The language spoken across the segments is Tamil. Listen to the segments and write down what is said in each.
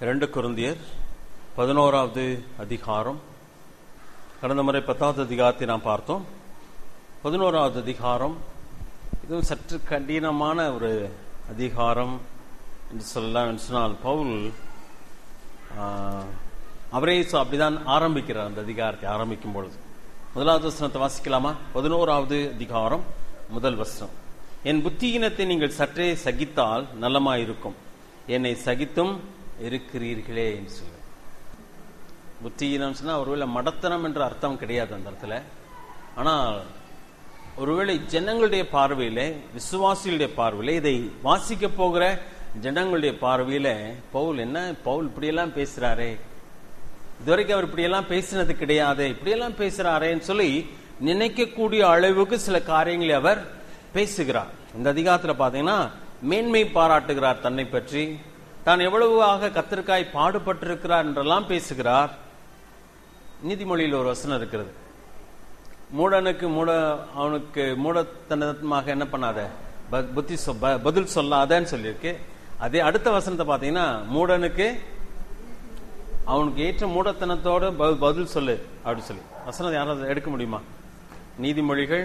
இரண்டு குருந்தியர் பதினோராவது அதிகாரம் கடந்த முறை பத்தாவது அதிகாரத்தை நாம் பார்த்தோம் பதினோராவது அதிகாரம் இதுவும் சற்று கடினமான ஒரு அதிகாரம் என்று சொல்லலாம் என்று சொன்னால் பவுல் ஆஹ், அவரே சொ- அப்படிதான் ஆரம்பிக்கிறார் அந்த அதிகாரத்தை ஆரம்பிக்கும் பொழுது முதலாவது வசனத்தை வாசிக்கலாமா பதினோராவது அதிகாரம் முதல் வசனம் என் புத்தியினத்தை நீங்கள் சற்றே சகித்தால் நலமாயிருக்கும் என்னை சகித்தும் இருக்கிறீர்களே என்று சொல்லு புத்தியினம் சொன்னா ஒருவேளை மடத்தனம் என்ற அர்த்தம் கிடையாது அந்த இடத்துல ஆனால் ஒருவேளை ஜனங்களுடைய பார்வையில விசுவாசிகளுடைய பார்வையில இதை வாசிக்க போகிற ஜனங்களுடைய பார்வையில பவுல் என்ன பவுல் இப்படியெல்லாம் பேசுறாரே இதுவரைக்கும் அவர் இப்படியெல்லாம் பேசினது கிடையாது இப்படியெல்லாம் பேசுறாரேன்னு சொல்லி நினைக்கக்கூடிய அளவுக்கு சில காரியங்களை அவர் பேசுகிறார் இந்த அதிகாரத்துல பாத்தீங்கன்னா மேன்மை பாராட்டுகிறார் தன்னை பற்றி தான் எவ்வளவாக கத்திற்காய் பாடுபட்டிருக்கிறார் என்றெல்லாம் பேசுகிறார் நீதிமொழியில் ஒரு வசனம் இருக்கிறது மூடனுக்கு மூட அவனுக்கு மூடத்தனமாக என்ன பண்ணாத ப- புத்தி சொ- ப- பதில் சொல்லாதன்னு சொல்லியிருக்கு அதே அடுத்த வசனத்தை பாத்தீங்கன்னா மூடனுக்கு அவனுக்கு ஏற்ற மூடத்தனத்தோட ப- பதில் சொல்லு அப்படி சொல்லி வசனம் யாராவது எடுக்க முடியுமா நீதிமொழிகள்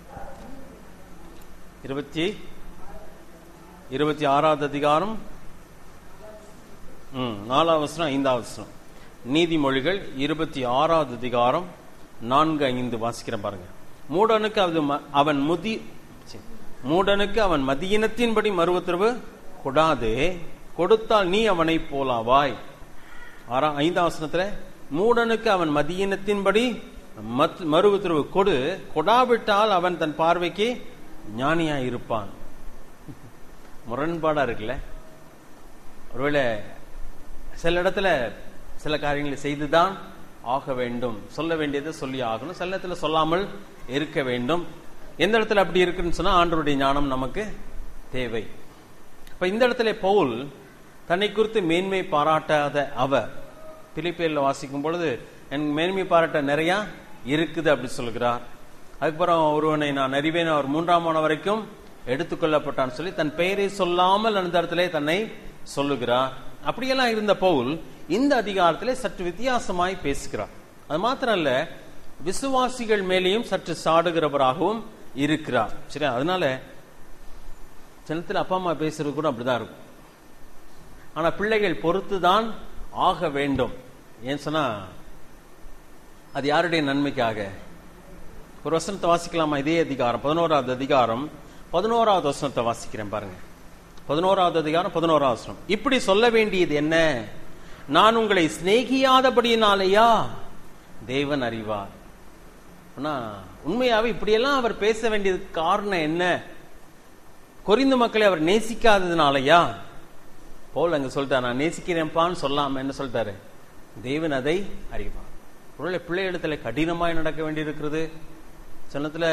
இருபத்தி இருபத்தி ஆறாவது அதிகாரம் ம், நாலாவது வசனம் ஐந்தாவது வசனம் நீதிமொழிகள் இருபத்தி ஆறாவது அதிகாரம் நான்கு ஐந்து வாசிக்கிறேன் பாருங்க மூடனுக்கு அது ம- அவன் முதி சி, மூடனுக்கு அவன் மதியினத்தின்படி மறுவுத்தரவு கொடாதே கொடுத்தால் நீ அவனை போலாவாய் ஆறா ஐந்தாம் வசனத்துல மூடனுக்கு அவன் மதியினத்தின்படி மத்- மறு உத்தரவு கொடு கொடாவிட்டால் அவன் தன் பார்வைக்கு ஞானியா இருப்பான் முரண்பாடா இருக்குல்ல ஒருவேளை சில இடத்துல சில காரியங்களை செய்துதான் ஆக வேண்டும் சொல்ல வேண்டியதை சொல்லி ஆகணும் சில இடத்துல சொல்லாமல் இருக்க வேண்டும் எந்த இடத்துல அப்படி இருக்குன்னு சொன்னா ஆண்டவருடைய ஞானம் நமக்கு தேவை இப்ப இந்த இடத்துல பவுல் தன்னை குறித்து மேன்மை பாராட்டாத அவர் பிலிப்பியர்ல வாசிக்கும் பொழுது என் மேன்மை பாராட்ட நிறைய இருக்குது அப்படி சொல்கிறார் அதுக்கப்புறம் ஒருவனை நான் அறிவேன் அவர் மூன்றாம் ஆன வரைக்கும் எடுத்துக்கொள்ளப்பட்டான் சொல்லி தன் பெயரை சொல்லாமல் அந்த இடத்திலே தன்னை சொல்லுகிறார் அப்படியெல்லாம் இருந்த பவுல் இந்த அதிகாரத்திலே சற்று வித்தியாசமாய் பேசுகிறார் அது மாத்திரம் இல்ல விசுவாசிகள் மேலேயும் சற்று சாடுகிறவராகவும் இருக்கிறார் சரி அதனால சிலத்தில் அப்பா அம்மா பேசுறது கூட அப்படிதான் இருக்கும் ஆனா பிள்ளைகள் பொறுத்துதான் ஆக வேண்டும் ஏன் சொன்னா அது யாருடைய நன்மைக்காக ஒரு வசனத்தை வாசிக்கலாமா இதே அதிகாரம் பதினோராவது அதிகாரம் பதினோராவது வசனத்தை வாசிக்கிறேன் பாருங்க பதினோராவது அதிகாரம் பதினோராவது வசனம் இப்படி சொல்ல வேண்டியது என்ன நான் உங்களை சிநேகியாதபடியினாலேயா தேவன் அறிவார் ஆனா உண்மையாவே இப்படியெல்லாம் அவர் பேச வேண்டியதுக்கு காரணம் என்ன கொரிந்து மக்களை அவர் நேசிக்காததுனாலயா போல் அங்க சொல்லிட்டார் நான் நேசிக்கிறேன்ப்பான்னு சொல்லாம என்ன சொல்லிட்டாரு தேவன் அதை அறிவார் ஒருவேளை பிள்ளைகளிடத்துல கடினமாய் நடக்க வேண்டியிருக்கிறது சின்னத்துல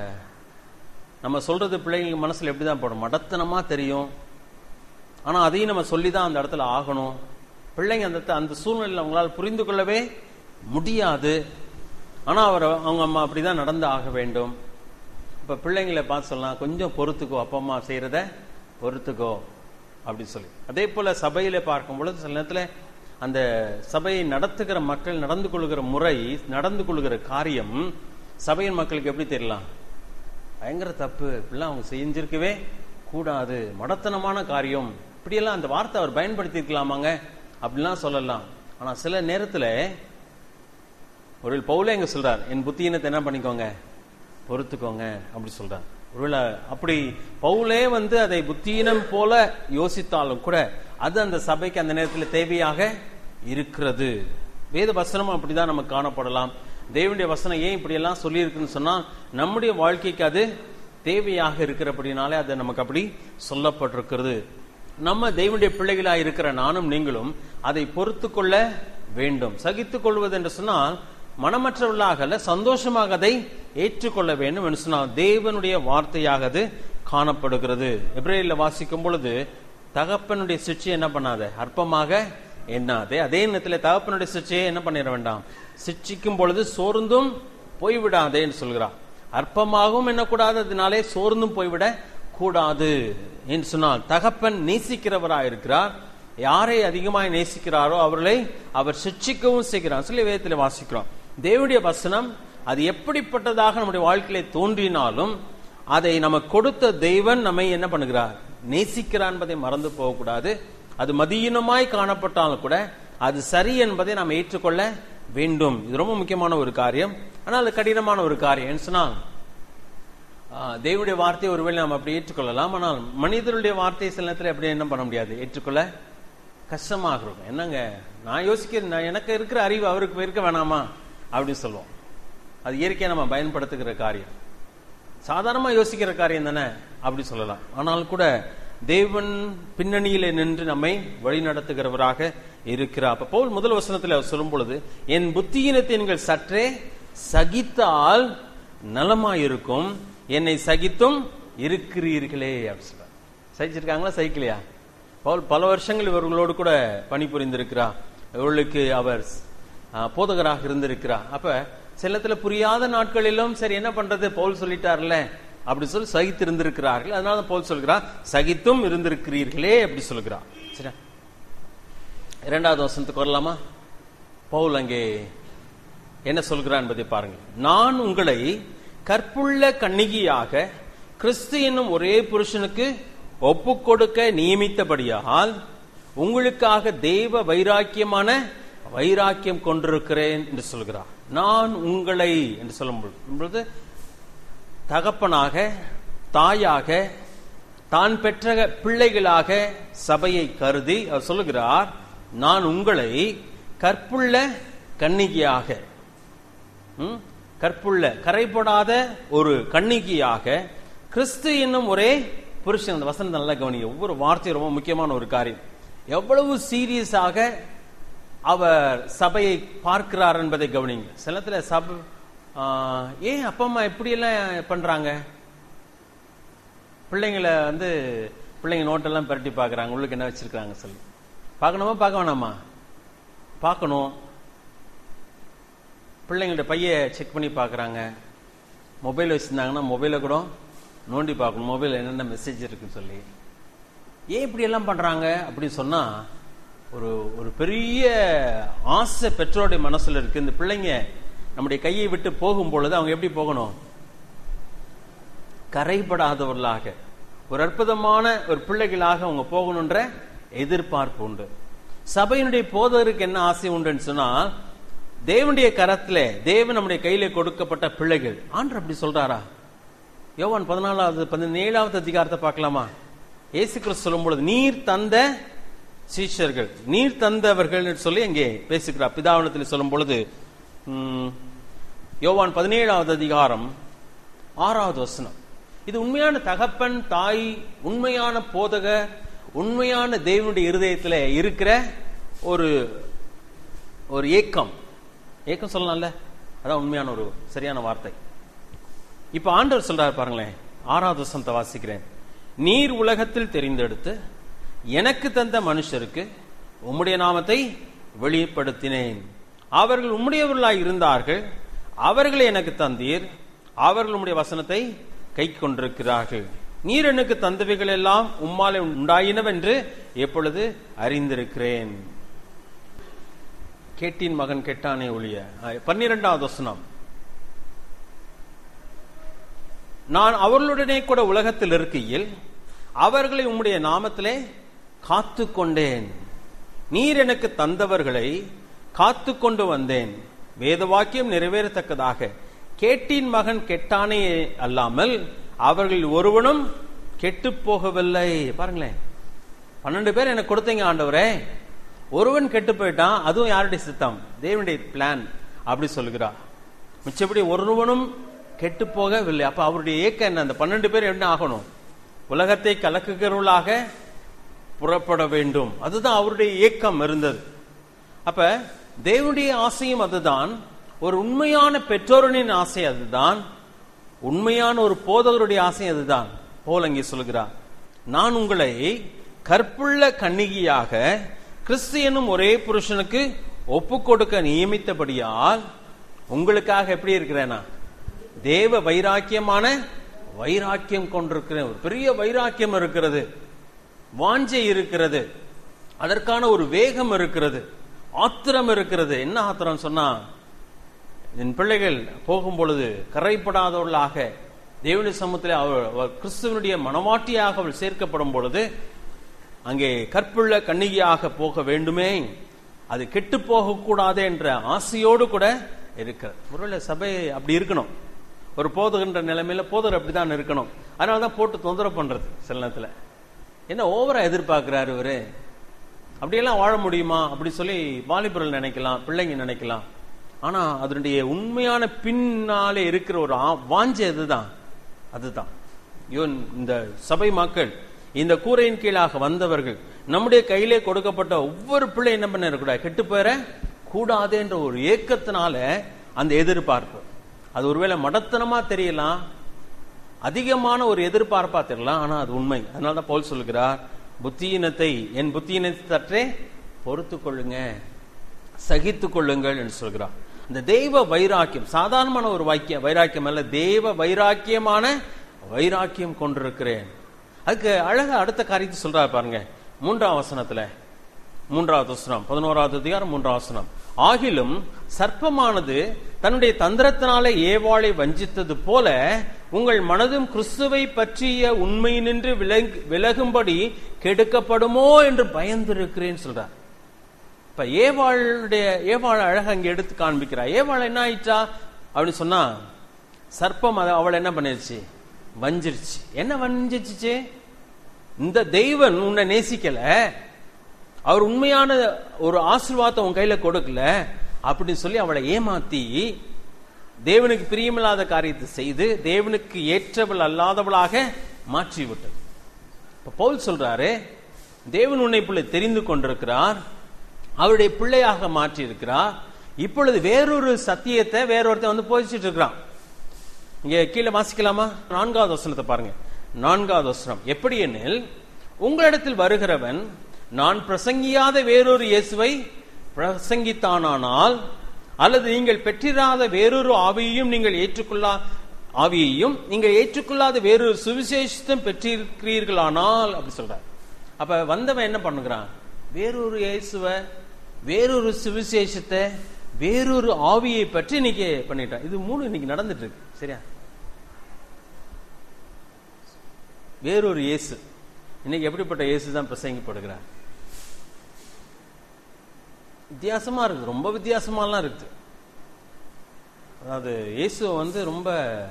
நம்ம சொல்றது பிள்ளைங்களுக்கு மனசுல எப்படிதான் போடும் மடத்தனமா தெரியும் ஆனா அதையும் நம்ம சொல்லிதான் அந்த இடத்துல ஆகணும் பிள்ளைங்க அந்த அந்த சூழ்நிலையில் அவங்களால புரிந்து கொள்ளவே முடியாது ஆனா அவர் அவங்க அம்மா அப்படிதான் நடந்து ஆக வேண்டும் இப்ப பிள்ளைங்களை பார்த்து சொல்லலாம் கொஞ்சம் பொறுத்துக்கோ அப்பா அம்மா செய்யறத பொறுத்துக்கோ அப்படி சொல்லி அதே போல சபையில பார்க்கும் பொழுது சில நேரத்துல அந்த சபையை நடத்துகிற மக்கள் நடந்து கொள்கிற முறை நடந்து கொள்கிற காரியம் சபையின் மக்களுக்கு எப்படி தெரியலாம் பயங்கர தப்பு இப்படிலாம் அவங்க செஞ்சிருக்கவே கூடாது மடத்தனமான காரியம் இப்படியெல்லாம் அந்த வார்த்தை அவர் பயன்படுத்தி இருக்கலாமாங்க அப்படிலாம் சொல்லலாம் ஆனா சில நேரத்துல ஒரு பவுலே எங்க சொல்றார் என் புத்தியினத்தை என்ன பண்ணிக்கோங்க பொறுத்துக்கோங்க அப்படி சொல்றார் ஒருவேளை அப்படி பவுலே வந்து அதை புத்தீனம் போல யோசித்தாலும் கூட அது அந்த சபைக்கு அந்த நேரத்தில் தேவையாக இருக்கிறது வேத வசனம் அப்படிதான் நமக்கு காணப்படலாம் தேவனுடைய வசனம் ஏன் இப்படி எல்லாம் சொல்லி இருக்குன்னு சொன்னா நம்முடைய வாழ்க்கைக்கு அது தேவையாக இருக்கிறபடினாலே அது நமக்கு அப்படி சொல்லப்பட்டிருக்கிறது நம்ம தேவனுடைய பிள்ளைகளா இருக்கிற நானும் நீங்களும் அதை பொறுத்து கொள்ள வேண்டும் சகித்துக் கொள்வது என்று சொன்னால் மனமற்றவர்களாக அல்ல சந்தோஷமாக அதை ஏற்றுக்கொள்ள வேண்டும் என்று சொன்னால் தேவனுடைய வார்த்தையாக அது காணப்படுகிறது எப்ரேலில் வாசிக்கும் பொழுது தகப்பனுடைய சிற்சியை என்ன பண்ணாத அற்பமாக எண்ணாதே அதே நேரத்தில் தகப்பனுடைய சிற்சியை என்ன பண்ணிட வேண்டாம் சிட்சிக்கும் பொழுது சோர்ந்தும் போய்விடாதே என்று சொல்கிறார் அற்பமாகவும் எண்ணக்கூடாது அதனாலே சோர்ந்தும் போய்விட கூடாது என்று சொன்னால் தகப்பன் நேசிக்கிறவராக இருக்கிறார் யாரை அதிகமாய் நேசிக்கிறாரோ அவர்களை அவர் சிட்சிக்கவும் செய்கிறார் சொல்லி வேதத்தில் வாசிக்கிறோம் தேவனுடைய வசனம் அது எப்படிப்பட்டதாக நம்முடைய வாழ்க்கையில தோன்றினாலும் அதை நமக்கு கொடுத்த தெய்வன் நம்மை என்ன பண்ணுகிறார் நேசிக்கிறார் என்பதை மறந்து போகக்கூடாது அது மதியினமாய் காணப்பட்டாலும் கூட அது சரி என்பதை நாம் ஏற்றுக்கொள்ள வேண்டும் இது ரொம்ப முக்கியமான ஒரு காரியம் ஆனால் அது கடினமான ஒரு காரியம் ஏன்னு சொன்னால் ஆஹ், தேவனுடைய வார்த்தையை ஒருவேளை நாம் அப்படி ஏற்றுக்கொள்ளலாம் ஆனால் மனிதருடைய வார்த்தையை சில நேரத்தில் அப்படி என்ன பண்ண முடியாது ஏற்றுக்கொள்ள கஷ்டமாக இருக்கும் என்னங்க நான் யோசிக்கிறேன் நான் எனக்கு இருக்கிற அறிவு அவருக்கு இருக்க வேணாமா அப்படின்னு சொல்லுவோம் அது இயற்கையா நம்ம பயன்படுத்துகிற காரியம் சாதாரணமா யோசிக்கிற காரியம் தானே அப்படி சொல்லலாம் ஆனால் கூட தேவன் பின்னணியிலே நின்று நம்மை வழி நடத்துகிறவராக இருக்கிறார் அப்ப பவுல் முதல் வசனத்தில் அவர் சொல்லும் பொழுது என் புத்தியினத்தை நீங்கள் சற்றே சகித்தால் நலமாயிருக்கும் என்னை சகித்தும் இருக்கிறீர்களே அப்படி சொல்றார் சகிச்சிருக்காங்களா சகிக்கலையா பவுல் பல வருஷங்கள் இவர்களோடு கூட பணிபுரிந்திருக்கிறார் இவர்களுக்கு அவர் ஆ, போதகராக இருந்திருக்கிறார் அப்ப சிலத்துல புரியாத நாட்களிலும் சரி என்ன பண்றது பவுல் சொல்லிட்டார்ல அப்படி சொல்லி சகித்து இருந்திருக்கிறார்கள் அதனால தான் பவுல் சொல்கிறார் சகித்தும் இருந்திருக்கிறீர்களே அப்படி சொல்கிறார் சரியா இரண்டாவது வசனத்துக்கு வரலாமா பவுல் அங்கே என்ன சொல்கிறார் என்பதை பாருங்கள் நான் உங்களை கற்புள்ள கன்னிகையாக கிறிஸ்து என்னும் ஒரே புருஷனுக்கு ஒப்புக் கொடுக்க நியமித்தபடியால் உங்களுக்காக தெய்வ வைராக்கியமான வைராக்கியம் கொண்டிருக்கிறேன் என்று சொல்கிறார் நான் உங்களை என்று சொல்லும் பொழுது தகப்பனாக தாயாக தான் பெற்ற பிள்ளைகளாக சபையை கருதி அவர் சொல்லுகிறார் நான் உங்களை கற்புள்ள கன்னிகையாக ம்? கற்புள்ள கரைபடாத ஒரு கன்னிகையாக கிறிஸ்து என்னும் ஒரே புருஷன் அந்த வசனம் நல்லா கவனிங்க ஒவ்வொரு வார்த்தையும் ரொம்ப முக்கியமான ஒரு காரியம் எவ்வளவு சீரியஸாக அவர் சபையை பார்க்கிறார் என்பதை கவனிங்க சில நேரத்துல சபை ஆ, ஏன் அப்பா அம்மா இப்படி எல்லாம் பண்றாங்க பிள்ளைங்களை வந்து பிள்ளைங்க நோட்டெல்லாம் பிரட்டி பார்க்கறாங்க உள்ளுக்கு என்ன வச்சிருக்காங்க சொல்லி பார்க்கணுமா பார்க்க வேணாமா பார்க்கணும் பிள்ளைங்களோட பைய செக் பண்ணி பார்க்கறாங்க மொபைல் வச்சிருந்தாங்கன்னா மொபைலை கூட நோண்டி பார்க்கணும் மொபைல் என்னென்ன மெசேஜ் இருக்குன்னு சொல்லி ஏன் இப்படி எல்லாம் பண்றாங்க அப்படின்னு சொன்னா ஒரு ஒரு பெரிய ஆசை பெற்றோருடைய மனசுல இருக்கு இந்த பிள்ளைங்க நம்முடைய கையை விட்டு போகும் பொழுது அவங்க எப்படி போகணும் கரைபடாதவர்களாக ஒரு அற்புதமான ஒரு பிள்ளைகளாக அவங்க போகணுன்ற எதிர்பார்ப்பு உண்டு சபையினுடைய போதகருக்கு என்ன ஆசை உண்டுன்னு சொன்னா தேவனுடைய கரத்துல தேவன் நம்முடைய கையில கொடுக்கப்பட்ட பிள்ளைகள் ஆண்டர் அப்படி சொல்றாரா யோவான் பதினாலாவது பதினேழாவது அதிகாரத்தை பார்க்கலாமா இயேசு கிறிஸ்து சொல்லும் பொழுது நீர் தந்த சீஷர்கள் நீர் தந்தவர்கள் சொல்லி அங்கே பேசுகிறார் பிதாவனத்தில் சொல்லும் பொழுது ம், யோவான் பதினேழாவது அதிகாரம் ஆறாவது வசனம் இது உண்மையான தகப்பன் தாய் உண்மையான போதக உண்மையான தேவனுடைய இருதயத்துல இருக்கிற ஒரு ஒரு ஏக்கம் ஏக்கம் சொல்லலாம்ல அதான் உண்மையான ஒரு சரியான வார்த்தை இப்ப ஆண்டவர் சொல்றாரு பாருங்களேன் ஆறாவது வசனத்தை வாசிக்கிறேன் நீர் உலகத்தில் தெரிந்தெடுத்து எனக்கு தந்த மனுஷருக்கு உம்முடைய நாமத்தை வெளிப்படுத்தினேன் அவர்கள் உம்முடையவர்களாய் இருந்தார்கள் அவர்களை எனக்கு தந்தீர் அவர்கள் உம்முடைய வசனத்தை கை கொண்டிருக்கிறார்கள் நீர் எனக்கு தந்தவைகள் எல்லாம் உம்மாலே உண்டாயினவென்று எப்பொழுது அறிந்திருக்கிறேன் கேட்டின் மகன் கெட்டானே ஒழிய அஹ், பன்னிரெண்டாவது வசனம் நான் அவர்களுடனே கூட உலகத்தில் இருக்கையில் அவர்களை உம்முடைய நாமத்திலே காத்து கொண்டேன் நீர் எனக்கு தந்தவர்களை காத்து கொண்டு வந்தேன் வேத வாக்கியம் நிறைவேறத்தக்கதாக கேட்டின் மகன் கெட்டானே அல்லாமல் அவர்கள் ஒருவனும் கெட்டு போகவில்லை பாருங்களேன் பன்னெண்டு பேர் எனக்கு கொடுத்தீங்க ஆண்டவரே ஒருவன் கெட்டு போயிட்டான் அதுவும் யாருடைய சித்தம் தேவனுடைய பிளான் அப்படி சொல்கிறார் மிச்சப்படி ஒருவனும் கெட்டு போகவில்லை அப்ப அவருடைய ஏக்கம் என்ன அந்த பன்னெண்டு பேர் என்ன ஆகணும் உலகத்தை கலக்குகிறவர்களாக புறப்பட வேண்டும் அதுதான் அவருடைய ஏக்கம் இருந்தது அப்ப தேவனுடைய ஆசையும் அதுதான் ஒரு உண்மையான பெற்றோரனின் ஆசை அதுதான் உண்மையான ஒரு போதகருடைய ஆசை அதுதான் போல் அங்கே சொல்கிறார் நான் உங்களை கற்புள்ள கன்னிகையாக கிறிஸ்து என்னும் ஒரே புருஷனுக்கு ஒப்பு கொடுக்க நியமித்தபடியால் உங்களுக்காக எப்படி இருக்கிறேனா தேவ வைராக்கியமான வைராக்கியம் கொண்டிருக்கிறேன் ஒரு பெரிய வைராக்கியம் இருக்கிறது வாஞ்சை இருக்கிறது அதற்கான ஒரு வேகம் இருக்கிறது ஆத்திரம் இருக்கிறது என்ன ஆத்திரம் சொன்னா என் பிள்ளைகள் போகும் பொழுது கரைப்படாதவர்களாக தேவனுடைய சமூகத்தில் அவர் அவர் கிறிஸ்துவனுடைய மனவாட்டியாக அவள் சேர்க்கப்படும் பொழுது அங்கே கற்புள்ள கன்னிகையாக போக வேண்டுமே அது கெட்டு போகக்கூடாது என்ற ஆசையோடு கூட இருக்கிறது ஒருவேளை சபை அப்படி இருக்கணும் ஒரு போதுகின்ற நிலைமையில போதர் அப்படிதான் இருக்கணும் அதனாலதான் போட்டு தொந்தரவு பண்றது சில நேரத்துல என்ன ஓவரா எதிர்பார்க்கிறாரு இவரு அப்படியெல்லாம் வாழ முடியுமா அப்படி சொல்லி வாலிபர்கள் நினைக்கலாம் பிள்ளைங்க நினைக்கலாம் ஆனா அதனுடைய உண்மையான பின்னாலே இருக்கிற ஒரு ஆ- வாஞ்சை அதுதான் அதுதான் இவன் இந்த சபை மக்கள் இந்த கூரையின் கீழாக வந்தவர்கள் நம்முடைய கையிலே கொடுக்கப்பட்ட ஒவ்வொரு பிள்ளை என்ன பண்ண கூடாது கெட்டு போயிட கூடாது என்ற ஒரு ஏக்கத்தினால அந்த எதிர்பார்ப்பு அது ஒருவேளை மடத்தனமா தெரியலாம் அதிகமான ஒரு எதிர்பார்ப்பா தெரியலாம் ஆனா அது உண்மை அதனால தான் பவுல் சொல்லுகிறார் புத்தியினத்தை என் புத்தியினத்தை சற்றே பொறுத்து கொள்ளுங்க சகித்துக் கொள்ளுங்கள் என்று சொல்கிறார் இந்த தெய்வ வைராக்கியம் சாதாரணமான ஒரு வாக்கியம் வைராக்கியம் அல்ல தெய்வ வைராக்கியமான வைராக்கியம் கொண்டிருக்கிறேன் அதுக்கு அழகா அடுத்த காரியத்தை சொல்றாரு பாருங்க மூன்றாம் வசனத்துல மூன்றாவது வசனம் பதினோராவது அதிகாரம் மூன்றாம் வசனம் ஆகிலும் சர்ப்பமானது தன்னுடைய தந்திரத்தினாலே ஏவாளை வஞ்சித்தது போல உங்கள் மனதும் கிறிஸ்துவை பற்றிய உண்மை நின்று விலகு- விலகும்படி கெடுக்கப்படுமோ என்று பயந்திருக்கிறேன் சொல்றார் இப்ப ஏவாளுடைய ஏவாள் அழகா அங்க எடுத்து காண்பிக்கிறா ஏவாள் என்ன ஆயிட்டா அப்படின்னு சொன்னா சர்ப்பம் அதை அவளை என்ன பண்ணிருச்சு வஞ்சிருச்சு என்ன வஞ்சிச்சு இந்த தெய்வன் உன்னை நேசிக்கல அவர் உண்மையான ஒரு ஆசீர்வாதத்தை உன் கையில கொடுக்கல அப்படின்னு சொல்லி அவளை ஏமாத்தி தேவனுக்கு பிரியமில்லாத காரியத்தை செய்து தேவனுக்கு ஏற்றவள் அல்லாதவளாக மாற்றி விட்டது இப்ப பவுல் சொல்றாரு தேவன் உன்னை பிள்ளை தெரிந்து கொண்டிருக்கிறார் அவருடைய பிள்ளையாக மாற்றி இருக்கிறார் இப்பொழுது வேறொரு சத்தியத்தை வேறொருத்தன் வந்து போதிச்சிட்டு இருக்கிறான் இங்க கீழே வாசிக்கலாமா நான்காவது வசனத்தை பாருங்க நான்காவது வசனம் எப்படி எனில் உங்களிடத்தில் வருகிறவன் நான் பிரசங்கியாத வேறொரு இயேசுவை பிரசங்கித்தானானால் அல்லது நீங்கள் பெற்றிராத வேறொரு ஆவியையும் நீங்கள் ஏற்றுக்கொள்ளா ஆவியையும் நீங்கள் ஏற்றுக்கொள்ளாத வேறொரு சுவிசேஷத்தையும் பெற்றிருக்கிறீர்களானால் அப்படி சொல்றார் அப்ப வந்தவன் என்ன பண்ணுகிறான் வேறொரு இயேசுவை வேறொரு சுவிசேஷத்தை வேறொரு ஆவியை பற்றி இன்னைக்கு பண்ணிட்டான் இது மூணு இன்னைக்கு நடந்துட்டு இருக்கு சரியா வேறொரு இயேசு இன்னைக்கு எப்படிப்பட்ட இயேசு தான் பிரசங்கிப்படுகிறார் வித்தியாசமா இருக்குது ரொம்ப வித்தியாசமாலாம் இருக்குது அதாவது இயேசுவை வந்து ரொம்ப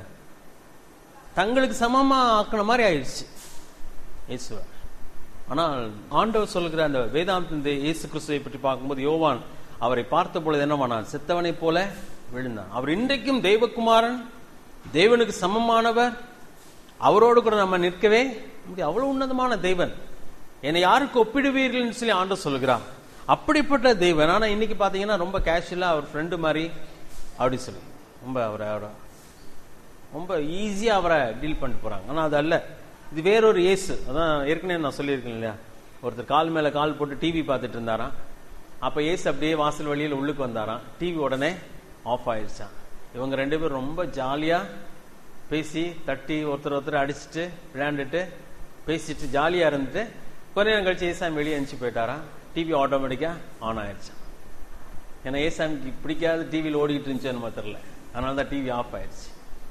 தங்களுக்கு சமமா ஆக்கின மாதிரி ஆயிடுச்சு இயேசுவை ஆனால் ஆண்டவர் சொல்லுகிற அந்த வேதாந்த இயேசு கிறிஸ்துவை பற்றி பார்க்கும்போது யோவான் அவரை பார்த்த பொழுது என்னவானான் செத்தவனைப் போல விழுந்தான் அவர் இன்றைக்கும் தெய்வகுமாரன் தேவனுக்கு சமமானவர் அவரோடு கூட நம்ம நிற்கவே முடியாது. அவ்வளவு உன்னதமான தெய்வன் என்னை யாருக்கு ஒப்பிடுவீர்கள்னு சொல்லி ஆண்டவர் சொல்லுகிறான் அப்படிப்பட்ட தெய்வன் ஆனா இன்னைக்கு பாத்தீங்கன்னா ரொம்ப கேஷுவலா அவர் ஃப்ரெண்டு மாதிரி அப்படி சொல்லி ரொம்ப அவரை அவரை ரொம்ப ஈஸியா அவரை டீல் பண்ணிட்டு போறாங்க ஆனா அது அல்ல இது வேறொரு இயேசு அதான் ஏற்கனவே நான் சொல்லியிருக்கேன் இல்லையா ஒருத்தர் கால் மேல கால் போட்டு டிவி பார்த்துட்டு இருந்தாராம் அப்ப இயேசு அப்படியே வாசல் வழியில உள்ளுக்கு வந்தாராம் டிவி உடனே ஆஃப் ஆயிடுச்சான் இவங்க ரெண்டு பேரும் ரொம்ப ஜாலியா பேசி தட்டி ஒருத்தர் ஒருத்தர் அடிச்சுட்டு விளையாண்டுட்டு பேசிட்டு ஜாலியா இருந்துட்டு கொஞ்ச நேரம் கழிச்சு ஏசாமி வெளியே அனுப்பிச்சு போயிட்டாராம் டிவி ஆட்டோமேட்டிக்கா ஆன் ஆயிடுச்சான் ஏன்னா ஏசாமிக்கு பிடிக்காத டிவியில் ஓடிக்கிட்டு இருந்துச்சு நம்ம தெரியல அதனால தான் டிவி ஆஃப் ஆயிடுச்சு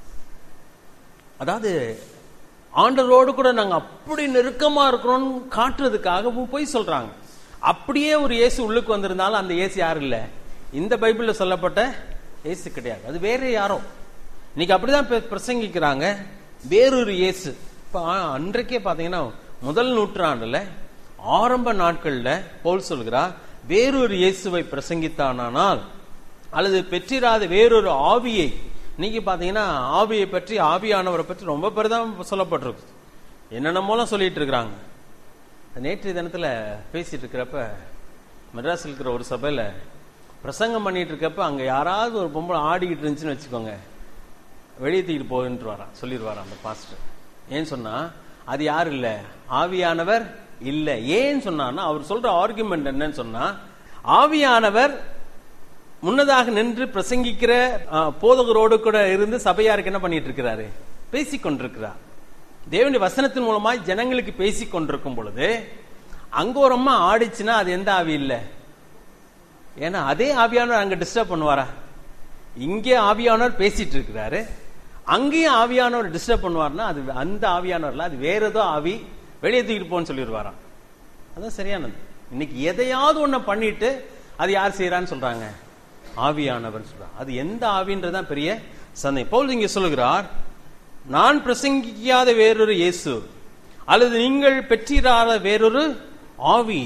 அதாவது ஆண்டரோடு கூட நாங்க அப்படி நெருக்கமா இருக்கிறோம்னு காட்டுறதுக்காகவும் போய் சொல்றாங்க அப்படியே ஒரு இயேசு உள்ளுக்கு வந்திருந்தாலும் அந்த இயேசு யாரும் இல்ல இந்த பைபிள்ல சொல்லப்பட்ட இயேசு கிடையாது அது வேற யாரோ இன்னைக்கு அப்படிதான் பே- பிரசங்கிக்கிறாங்க வேறொரு இயேசு இப்ப ஆ- அன்றைக்கே பாத்தீங்கன்னா முதல் நூற்றாண்டுல ஆரம்ப நாட்கள்ல போல் சொல்கிறா வேறொரு இயேசுவை பிரசங்கித்தானால் அல்லது பெற்றிராத வேறொரு ஆவியை நீங்க பாத்தீங்கன்னா ஆவியை பற்றி ஆவியானவரை பற்றி ரொம்ப பெரிதான் சொல்லப்பட்டிருக்கு என்னென்னமோலாம் சொல்லிட்டு இருக்கிறாங்க நேற்றைய தினத்துல பேசிட்டு இருக்கிறப்ப மெட்ராஸ்ல இருக்கிற ஒரு சபையில பிரசங்கம் பண்ணிட்டு இருக்கப்ப அங்க யாராவது ஒரு பொம்பளை ஆடிக்கிட்டு இருந்துச்சுன்னு வச்சுக்கோங்க வெளியே தூக்கிட்டு போகுன்ட்டு வரான் சொல்லிடுவாராம் அந்த பாஸ்டர் ஏன்னு சொன்னா அது யாரு இல்ல ஆவியானவர் இல்ல ஏன்னு சொன்னான்னா அவர் சொல்ற ஆர்குமெண்ட் என்னன்னு சொன்னா ஆவியானவர் முன்னதாக நின்று பிரசங்கிக்கிற ஆ, போதகரோடு கூட இருந்து சபையாருக்கு என்ன பண்ணிட்டு இருக்கிறாரு பேசிக் கொண்டிருக்கிறார் தேவனுடைய வசனத்தின் மூலமாய் ஜனங்களுக்கு பேசிக் கொண்டிருக்கும் பொழுது அங்க ஒரு அம்மா ஆடிச்சுன்னா அது எந்த ஆவி இல்ல ஏன்னா அதே ஆவியானவர் அங்க டிஸ்டர்ப் பண்ணுவாரா இங்கே ஆவியானவர் பேசிட்டு இருக்கிறாரு அங்கேயும் ஆவியானவர் டிஸ்டர்ப் பண்ணுவார்னா அது அந்த ஆவியானவர்ல அது வேற ஏதோ ஆவி வெளியே தூக்கிட்டு போன்னு சொல்லிடுவாராம் அதான் சரியானது இன்னைக்கு எதையாவது ஒண்ண பண்ணிட்டு அது யார் செய்யறான்னு சொல்றாங்க ஆவியானவர் சொல்றாங்க அது எந்த ஆவின்றதான் பெரிய சந்தை பவுல் இங்க சொல்லுகிறார் நான் பிரசங்கிக்காத வேறொரு இயேசு அல்லது நீங்கள் பெற்றிராத வேறொரு ஆவி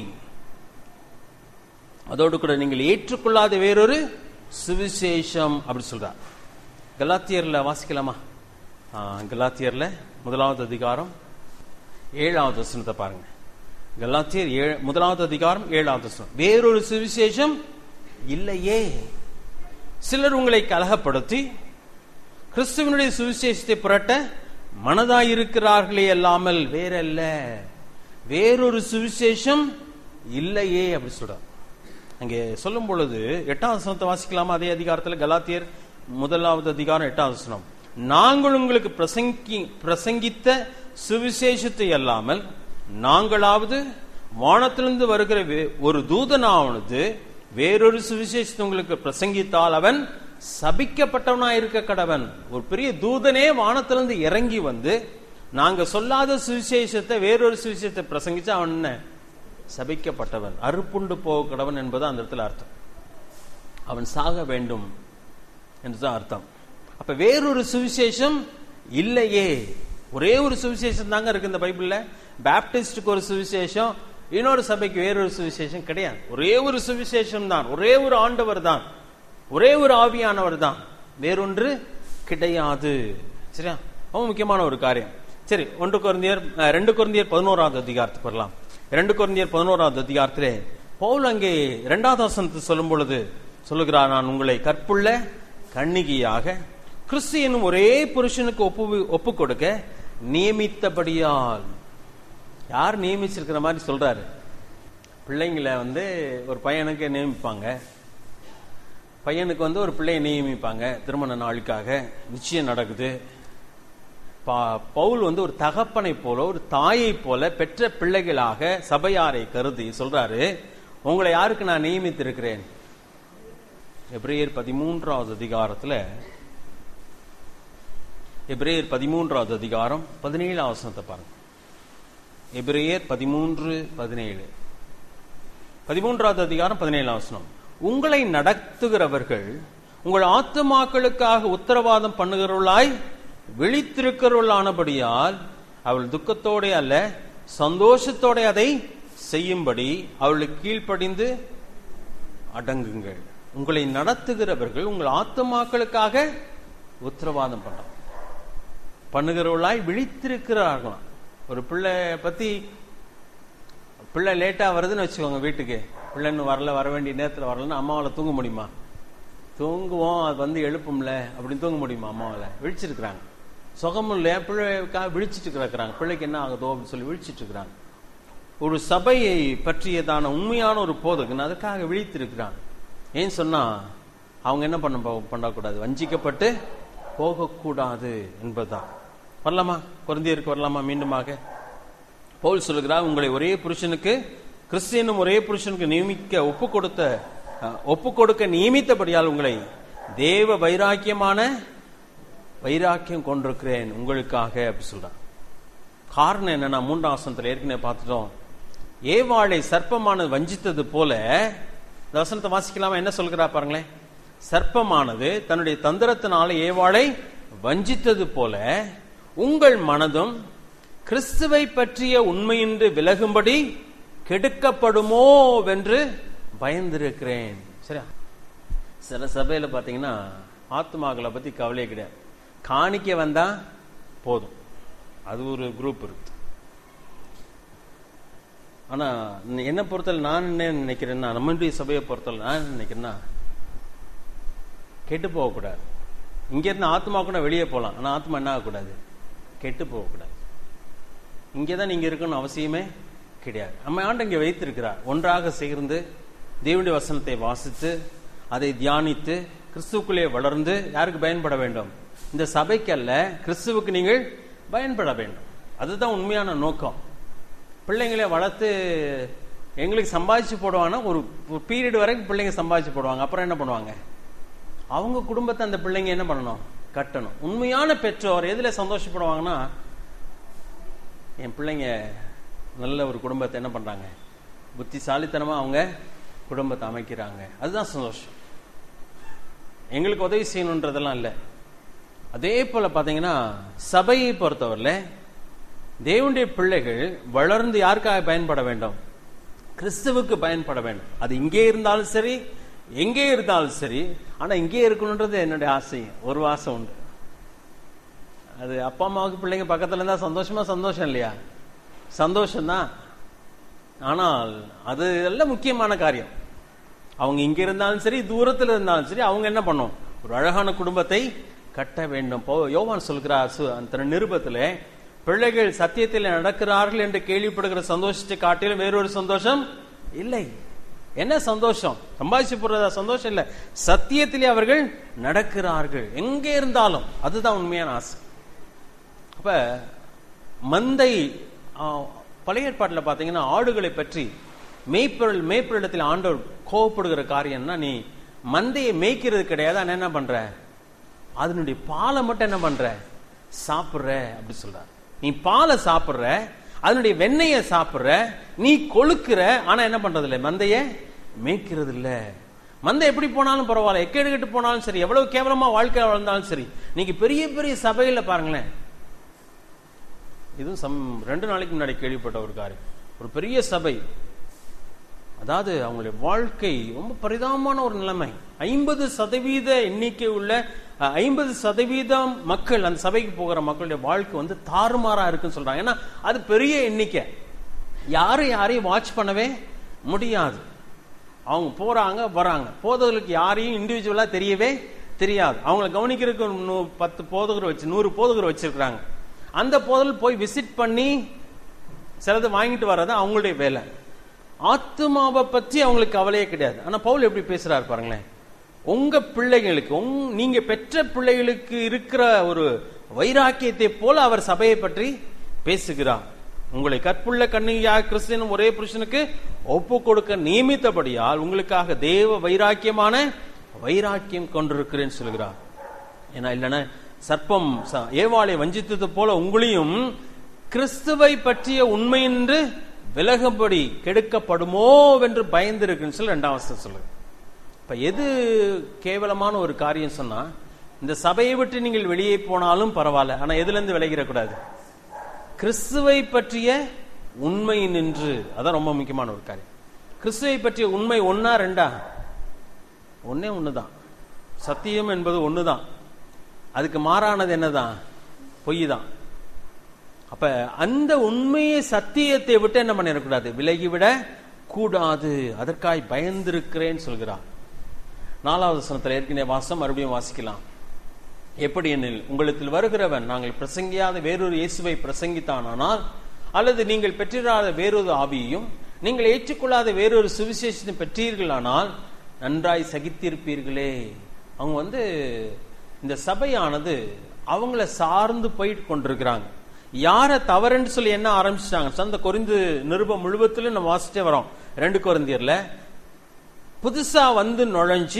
அதோடு கூட நீங்கள் ஏற்றுக்கொள்ளாத வேறொரு சுவிசேஷம் அப்படி சொல்றார் கலாத்தியர்ல வாசிக்கலாமா ஆ, கலாத்தியர்ல முதலாவது அதிகாரம் ஏழாவது வசனத்தை பாருங்க கலாத்தியர் ஏழு- முதலாவது அதிகாரம் ஏழாவது வசனம் வேறொரு சுவிசேஷம் இல்லையே சிலர் உங்களை கலகப்படுத்தி கிறிஸ்துவனுடைய சுவிசேஷத்தை புரட்ட மனதாயிருக்கிறார்களே அல்லாமல் வேறல்ல வேறொரு சுவிசேஷம் இல்லையே அப்படி சொல்றார் அங்கே சொல்லும் பொழுது எட்டாம் வசனத்தை வாசிக்கலாமா அதே அதிகாரத்தில் கலாத்தியர் முதலாவது அதிகாரம் எட்டாம் வசனம் நாங்கள் உங்களுக்கு பிரசங்கி பிரசங்கித்த சுவிசேஷத்தை அல்லாமல் நாங்களாவது வானத்திலிருந்து வருகிற வே- ஒரு தூதனானது வேறொரு சுவிசேஷத்தை உங்களுக்கு பிரசங்கித்தால் அவன் சபிக்கப்பட்டவனா இருக்க கடவன் ஒரு பெரிய தூதனே வானத்திலிருந்து இறங்கி வந்து நாங்க சொல்லாத சுவிசேஷத்தை வேறொரு சுவிசேஷத்தை பிரசங்கிச்சு அவன் என்ன சபிக்கப்பட்டவன் அறுப்புண்டு போக கடவன் என்பது அந்த இடத்துல அர்த்தம் அவன் சாக வேண்டும் என்றுதான் அர்த்தம் அப்ப வேறொரு சுவிசேஷம் இல்லையே ஒரே ஒரு சுவிசேஷம் தாங்க இருக்கு இந்த பைபிள்ல பேப்டிஸ்டுக்கு ஒரு சுவிசேஷம் இன்னொரு சபைக்கு வேறொரு சுவிசேஷம் கிடையாது ஒரே ஒரு சுவிசேஷம் தான் ஒரே ஒரு ஆண்டவர் தான் ஒரே ஒரு ஆவியானவர் தான் வேறொன்று கிடையாது சரியா ரொம்ப முக்கியமான ஒரு காரியம் சரி ஒன்று குருந்தியர் அஹ், ரெண்டு குருந்தியர் பதினோராவது அதிகாரத்துக்கு வரலாம் ரெண்டு குருந்தியர் பதினோராவது அதிகாரத்திலே பவுல் அங்கே இரண்டாவது வசனத்தை சொல்லும் பொழுது சொல்லுகிறார் நான் உங்களை கற்புள்ள கண்ணிகையாக கிறிஸ்து என்னும் ஒரே புருஷனுக்கு ஒப்பு ஒப்பு கொடுக்க நியமித்தபடியால் யார் நியமிச்சிருக்கிற மாதிரி சொல்றாரு பிள்ளைங்களை வந்து ஒரு பையனுக்கு நியமிப்பாங்க பையனுக்கு வந்து ஒரு பிள்ளையை நியமிப்பாங்க திருமண நாளுக்காக நிச்சயம் நடக்குது பா- பவுல் வந்து ஒரு தகப்பனை போல ஒரு தாயை போல பெற்ற பிள்ளைகளாக சபையாரை கருதி சொல்றாரு உங்களை யாருக்கு நான் நியமித்திருக்கிறேன் எப்ரேயர் பதிமூன்றாவது அதிகாரத்துல எப்ரேயர் பதிமூன்றாவது அதிகாரம் பதினேழாம் வசனத்தை பாருங்க எபிரேயர் பதிமூன்று பதினேழு பதிமூன்றாவது அதிகாரம் பதினேழாம் வசனம் உங்களை நடத்துகிறவர்கள் உங்கள் ஆத்துமாக்களுக்காக உத்தரவாதம் பண்ணுகிறவர்களாய் விழித்திருக்கிறவர்களானபடியால் அவள் துக்கத்தோட அல்ல சந்தோஷத்தோட அதை செய்யும்படி அவளுக்கு கீழ்ப்படிந்து அடங்குங்கள் உங்களை நடத்துகிறவர்கள் உங்கள் ஆத்துமாக்களுக்காக உத்தரவாதம் பண்ண பண்ணுகிறவர்களாய் விழித்திருக்கிறார்களாம் ஒரு பிள்ளை பத்தி பிள்ளை லேட்டா வருதுன்னு வச்சுக்கோங்க வீட்டுக்கு பிள்ளைன்னு வரல வர வேண்டிய நேரத்துல வரலன்னு அம்மாவால தூங்க முடியுமா தூங்குவோம் அது வந்து எழுப்பும்ல அப்படின்னு தூங்க முடியுமா அம்மாவால விழிச்சிருக்கிறாங்க சுகமும் இல்லையா பிள்ளைக்காக விழிச்சிட்டு கிடக்குறாங்க பிள்ளைக்கு என்ன ஆகுதோ அப்படின்னு சொல்லி விழிச்சிட்டு இருக்கிறாங்க ஒரு சபையை பற்றியதான உண்மையான ஒரு போதகன் அதுக்காக விழித்திருக்கிறாங்க ஏன் சொன்னா அவங்க என்ன பண்ண போ- பண்ணக்கூடாது வஞ்சிக்கப்பட்டு போகக்கூடாது என்பதுதான் வரலாமா குழந்தையருக்கு வரலாமா மீண்டுமாக பவுல் சொல்லுகிறார் உங்களை ஒரே புருஷனுக்கு கிறிஸ்தியனும் ஒரே புருஷனுக்கு நியமிக்க ஒப்பு கொடுத்த அஹ், ஒப்பு கொடுக்க நியமித்தபடியால் உங்களை தேவ வைராக்கியமான வைராக்கியம் கொண்டிருக்கிறேன் உங்களுக்காக அப்படி சொல்றான் காரணம் என்னன்னா மூன்றாம் வசனத்துல ஏற்கனவே பார்த்துட்டோம் ஏவாளை சர்ப்பமானது வஞ்சித்தது போல இந்த வசனத்தை வாசிக்கலாமா என்ன சொல்கிறா பாருங்களேன் சர்ப்பமானது தன்னுடைய தந்திரத்தினால ஏவாளை வஞ்சித்தது போல உங்கள் மனதும் கிறிஸ்துவை பற்றிய உண்மையின்றி விலகும்படி கெடுக்கப்படுமோ வென்று பயந்திருக்கிறேன் சரியா சில சபையில பாத்தீங்கன்னா ஆத்மாக்களை பத்தி கவலையே கிடையாது காணிக்க வந்தா போதும் அது ஒரு குரூப் இருக்கு ஆனா என்ன பொறுத்தவரை நான் என்ன நினைக்கிறேன்னா நம்மளுடைய சபையை பொறுத்தவரை நான் என்ன நினைக்கிறேன்னா கெட்டு போகக்கூடாது இங்க இருந்து ஆத்மா கூட வெளியே போகலாம் ஆனா ஆத்மா என்ன ஆகக்கூடாது கெட்டு போகக்கூடாது இங்கே தான் நீங்க இருக்கணும் அவசியமே கிடையாது நம்ம ஆண்டு இங்கே வைத்திருக்கிறார் ஒன்றாக சேர்ந்து தேவனுடைய வசனத்தை வாசித்து அதை தியானித்து கிறிஸ்துவுக்குள்ளே வளர்ந்து யாருக்கு பயன்பட வேண்டும் இந்த சபைக்கு அல்ல கிறிஸ்துவுக்கு நீங்கள் பயன்பட வேண்டும் அதுதான் உண்மையான நோக்கம் பிள்ளைங்களை வளர்த்து எங்களுக்கு சம்பாதிச்சு போடுவாங்கன்னா ஒரு பீரியட் வரைக்கும் பிள்ளைங்க சம்பாதிச்சு போடுவாங்க அப்புறம் என்ன பண்ணுவாங்க அவங்க குடும்பத்தை அந்த பிள்ளைங்க என்ன பண்ணணும் கட்டணும் உண்மையான பெற்றோர் எதுல சந்தோஷப்படுவாங்கன்னா என் பிள்ளைங்க நல்ல ஒரு குடும்பத்தை என்ன பண்றாங்க புத்திசாலித்தனமா அவங்க குடும்பத்தை அமைக்கிறாங்க அதுதான் சந்தோஷம் எங்களுக்கு உதவி செய்யணுன்றதெல்லாம் இல்லை அதே போல பாத்தீங்கன்னா சபையை பொறுத்தவரையில தேவனுடைய பிள்ளைகள் வளர்ந்து யாருக்காக பயன்பட வேண்டும் கிறிஸ்துவுக்கு பயன்பட வேண்டும் அது இங்கே இருந்தாலும் சரி எங்கே இருந்தாலும் சரி ஆனா இங்கே இருக்கணுன்றது என்னுடைய ஆசை ஒரு ஆசை உண்டு அது அப்பா அம்மாவுக்கு பிள்ளைங்க பக்கத்துல இருந்தா சந்தோஷமா சந்தோஷம் இல்லையா சந்தோஷம்தான் ஆனால் அது எல்லாம் முக்கியமான காரியம் அவங்க இங்க இருந்தாலும் சரி தூரத்துல இருந்தாலும் சரி அவங்க என்ன பண்ணும் ஒரு அழகான குடும்பத்தை கட்ட வேண்டும் போ யோவான் சொல்கிறார் சு- அந்த நிருபத்திலே பிள்ளைகள் சத்தியத்தில் நடக்கிறார்கள் என்று கேள்விப்படுகிற சந்தோஷத்தை காட்டிலும் வேறொரு சந்தோஷம் இல்லை என்ன சந்தோஷம் சம்பாதிச்சு போடுறதா சந்தோஷம் இல்ல சத்தியத்திலே அவர்கள் நடக்கிறார்கள் எங்கே இருந்தாலும் அதுதான் உண்மையான ஆசை அப்ப மந்தை ஆ, பழைய ஏற்பாட்டில் பார்த்தீங்கன்னா ஆடுகளை பற்றி மேய்ப்பொருள் மேய்ப்பொருளத்தில் ஆண்டவர் கோவப்படுகிற காரியம்னா நீ மந்தையை மேய்க்கிறது கிடையாது ஆனா என்ன பண்ற அதனுடைய பாலை மட்டும் என்ன பண்ற சாப்பிடுற அப்படி சொல்றார் நீ பாலை சாப்பிடுற அதனுடைய வெண்ணெயை சாப்பிடுற நீ கொழுக்கிற ஆனா என்ன பண்றது இல்லை மந்தைய மேய்க்கிறது இல்ல மந்தை எப்படி போனாலும் பரவாயில்ல எக்கேடு கெட்டு போனாலும் சரி எவ்வளவு கேவலமா வாழ்க்கை வாழ்ந்தாலும் சரி நீங்க பெரிய பெரிய சபையில பாருங்களேன் இதுவும் சம் ரெண்டு நாளைக்கு முன்னாடி கேள்விப்பட்ட ஒரு காரியம் ஒரு பெரிய சபை அதாவது அவங்களுடைய வாழ்க்கை ரொம்ப பரிதாபமான ஒரு நிலைமை ஐம்பது சதவீத எண்ணிக்கை உள்ள ஐம்பது சதவீதம் மக்கள் அந்த சபைக்கு போகிற மக்களுடைய வாழ்க்கை வந்து தாறுமாறா இருக்குன்னு சொல்றாங்க ஏன்னா அது பெரிய எண்ணிக்கை யாரும் யாரையும் வாட்ச் பண்ணவே முடியாது அவங்க போறாங்க வராங்க போதகர்களுக்கு யாரையும் இண்டிவிஜுவலா தெரியவே தெரியாது அவங்கள கவனிக்கிறதுக்கு ஒரு நூ- பத்து போதகர் வச்சு நூறு போதகர் வச்சிருக்கிறாங்க அந்த போதல் போய் விசிட் பண்ணி சிலது வாங்கிட்டு வர்றது அவங்களுடைய வேலை ஆத்துமாவை பற்றி அவங்களுக்கு கவலையே கிடையாது ஆனா பவுல் எப்படி பேசுறாரு பாருங்களேன் உங்க பிள்ளைகளுக்கு உங்- நீங்க பெற்ற பிள்ளைகளுக்கு இருக்கிற ஒரு வைராக்கியத்தை போல அவர் சபையை பற்றி பேசுகிறார் உங்களை கற்புள்ள கண்ணியாக கிறிஸ்தியனும் ஒரே புருஷனுக்கு ஒப்பு கொடுக்க நியமித்தபடியால் உங்களுக்காக தேவ வைராக்கியமான வைராக்கியம் கொண்டிருக்கிறேன்னு சொல்கிறார் ஏன்னா இல்லைன்னா சர்ப்பம் ச- ஏவாளை வஞ்சித்தது போல உங்களையும் கிறிஸ்துவை பற்றிய உண்மை என்று விலகும்படி கெடுக்கப்படுமோ என்று பயந்திருக்குன்னு சொல்லி ரெண்டாம் வசனம் சொல்லுங்க இப்ப எது கேவலமான ஒரு காரியம் சொன்னா இந்த சபையை விட்டு நீங்கள் வெளியே போனாலும் பரவாயில்ல ஆனா எதுல இருந்து விலகிடக்கூடாது கிறிஸ்துவை பற்றிய உண்மை நின்று அதான் ரொம்ப முக்கியமான ஒரு காரியம் கிறிஸ்துவை பற்றிய உண்மை ஒன்னா ரெண்டா ஒன்னே ஒண்ணுதான் சத்தியம் என்பது ஒண்ணுதான் அதுக்கு மாறானது என்னதான் பொய் தான் அப்ப அந்த உண்மையை சத்தியத்தை விட்டு என்ன பண்ணிடக்கூடாது விலகிவிட கூடாது அதற்காய் பயந்திருக்கிறேன்னு சொல்கிறார் நாலாவது வசனத்துல ஏற்கனவே வாசம் மறுபடியும் வாசிக்கலாம் எப்படி எனில் உங்களுக்கு வருகிறவன் நாங்கள் பிரசங்கியாத வேறொரு இயேசுவை பிரசங்கித்தானால் அல்லது நீங்கள் பெற்றிராத வேறொரு ஆவியையும் நீங்கள் ஏற்றுக்கொள்ளாத வேறொரு சுவிசேஷத்தை பெற்றீர்களானால் நன்றாய் சகித்திருப்பீர்களே அவங்க வந்து இந்த சபையானது அவங்கள சார்ந்து போயிட்டு கொண்டிருக்கிறாங்க யார தவறுன்னு சொல்லி என்ன ஆரம்பிச்சிட்டாங்க அந்த கொரிந்து நிருபம் முழுவத்திலும் நம்ம வாசிட்டே வரோம் ரெண்டு கொரிந்தியர்ல புதுசா வந்து நுழைஞ்சு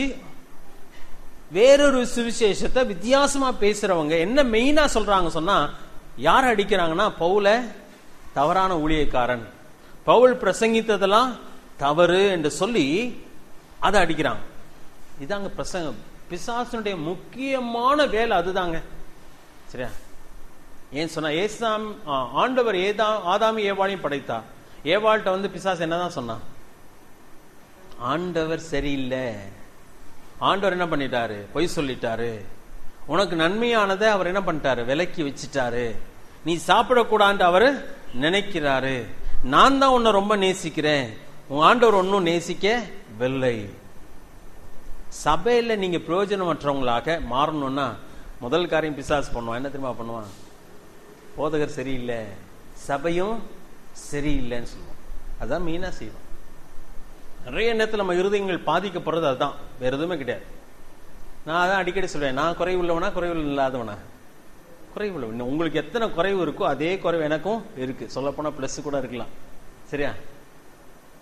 வேறொரு சுவிசேஷத்தை வித்தியாசமா பேசுறவங்க என்ன மெயினா சொல்றாங்க சொன்னா யார் அடிக்கிறாங்கன்னா பவுல தவறான ஊழியக்காரன் பவுல் பிரசங்கித்ததெல்லாம் தவறு என்று சொல்லி அதை அடிக்கிறாங்க இதாங்க பிரசங்கம் பிசாசனுடைய முக்கியமான வேலை அதுதாங்க சரியா ஏன் சொன்னா ஏசாம் ஆ, ஆண்டவர் ஏதா ஆதாமி ஏவாளையும் படைத்தார் ஏவாள்கிட்ட வந்து பிசாசு என்னதான் சொன்னான் ஆண்டவர் சரியில்லை ஆண்டவர் என்ன பண்ணிட்டாரு பொய் சொல்லிட்டாரு உனக்கு நன்மையானதை அவர் என்ன பண்ணிட்டாரு விலக்கி வச்சிட்டாரு நீ சாப்பிடக்கூடாது அவரு நினைக்கிறாரு நான் தான் உன்னை ரொம்ப நேசிக்கிறேன் உன் ஆண்டவர் ஒன்னும் நேசிக்கவில்லை சபையில நீங்க பிரயோஜனமற்றவங்களாக மாறணும்னா முதல் காரியம் பிசாசு பண்ணுவான் என்ன தெரியுமா பண்ணுவான் போதகர் சரியில்லை சபையும் சரியில்லைன்னு சொல்லுவோம் அதான் மெயினா செய்வோம் நிறைய நேரத்தில் நம்ம இருதயங்கள் பாதிக்கப்படுறது அதுதான் வேற எதுவுமே கிடையாது நான் அதான் அடிக்கடி சொல்றேன் நான் குறைவு உள்ளவனா குறைவு இல்லாதவனா குறைவு உள்ளவன் உங்களுக்கு எத்தனை குறைவு இருக்கோ அதே குறைவு எனக்கும் இருக்கு சொல்ல போனா பிளஸ் கூட இருக்கலாம் சரியா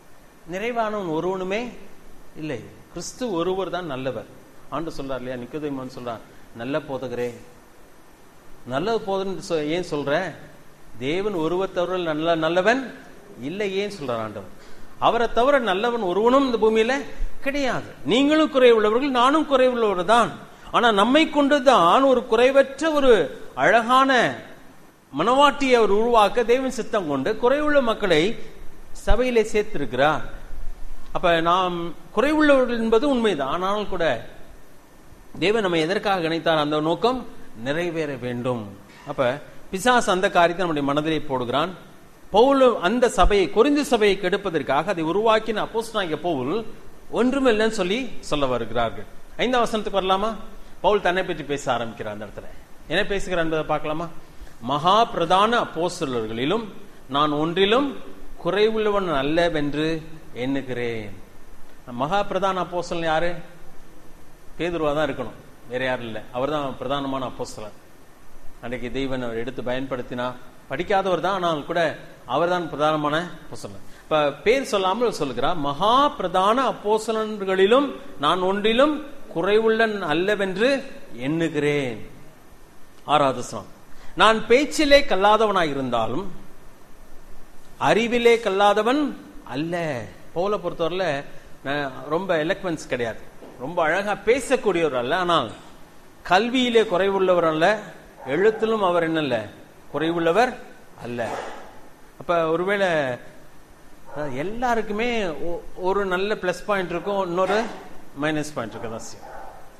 நிறைவானவன் ஒருவனுமே இல்லை கிறிஸ்து ஒருவர் தான் நல்லவர் ஆண்டு சொல்றார் இல்லையா நிக்கோதேமான் சொல்றான் நல்ல போதகரே நல்ல போதன்னு சொ- ஏன் சொல்ற தேவன் ஒருவர் தவிர நல்ல நல்லவன் இல்லை ஏன் சொல்றார் ஆண்டவர் அவரை தவிர நல்லவன் ஒருவனும் இந்த பூமியில கிடையாது நீங்களும் குறைவுள்ளவர்கள் நானும் குறைவுள்ளவர் தான் ஆனா நம்மை கொண்டுதான் ஒரு குறைவற்ற ஒரு அழகான மனவாட்டியை அவர் உருவாக்க தேவன் சித்தம் கொண்டு குறைவுள்ள மக்களை சபையிலே சேர்த்திருக்கிறார் அப்ப நாம் குறைவுள்ளவர்கள் என்பது உண்மைதான் ஆனாலும் கூட தேவன் நம்ம எதற்காக இணைத்தார் அந்த நோக்கம் நிறைவேற வேண்டும் அப்ப பிசாசு அந்த காரியத்தை நம்முடைய மனதிலே போடுகிறான் பவுல் அந்த சபையை குறிந்து சபையை கெடுப்பதற்காக அதை உருவாக்கின அப்போஸ்தலனாகிய பவுல் ஒன்றுமில்லைன்னு சொல்லி சொல்ல வருகிறார்கள் ஐந்தாம் வசனத்துக்கு வரலாமா பவுல் தன்னை பற்றி பேச ஆரம்பிக்கிறார் அந்த இடத்துல என்ன பேசுகிறார் என்பதை பார்க்கலாமா மகா பிரதான அப்போஸ்தலர்களிலும் நான் ஒன்றிலும் குறைவுள்ளவன் அல்லவென்று எண்ணுகிறேன் மகா பிரதான அப்போஸ்தலன் யாரு பேதுருவா தான் இருக்கணும் வேற யாரும் இல்லை அவர் தான் பிரதானமான அப்போஸ்தலர் அன்றைக்கு தெய்வன் அவர் எடுத்து பயன்படுத்தினார் படிக்காதவர் தான் ஆனால் கூட அவர் தான் பிரதானமான அப்போஸ்தலன் இப்ப பேர் சொல்லாமல் சொல்லுகிறார் மகா பிரதான அப்போஸ்தலன்களிலும் நான் ஒன்றிலும் குறைவுள்ளன் அல்லவென்று எண்ணுகிறேன் ஆறாவது வசனம். நான் பேச்சிலே கல்லாதவனாய் இருந்தாலும் அறிவிலே கல்லாதவன் அல்ல பவுல பொறுத்தவரையில நான் ரொம்ப எலக்வன்ஸ் கிடையாது ரொம்ப அழகா பேசக்கூடியவர் அல்ல ஆனால் கல்வியிலே குறைவுள்ளவர் அல்ல எழுத்திலும் அவர் என்னல்ல குறைவுள்ளவர் அல்ல அப்ப ஒருவேளை அஹ், எல்லாருக்குமே ஒ- ஒரு நல்ல பிளஸ் பாயிண்ட் இருக்கும் இன்னொரு மைனஸ் பாயிண்ட் இருக்கு அதான் செய்யும்.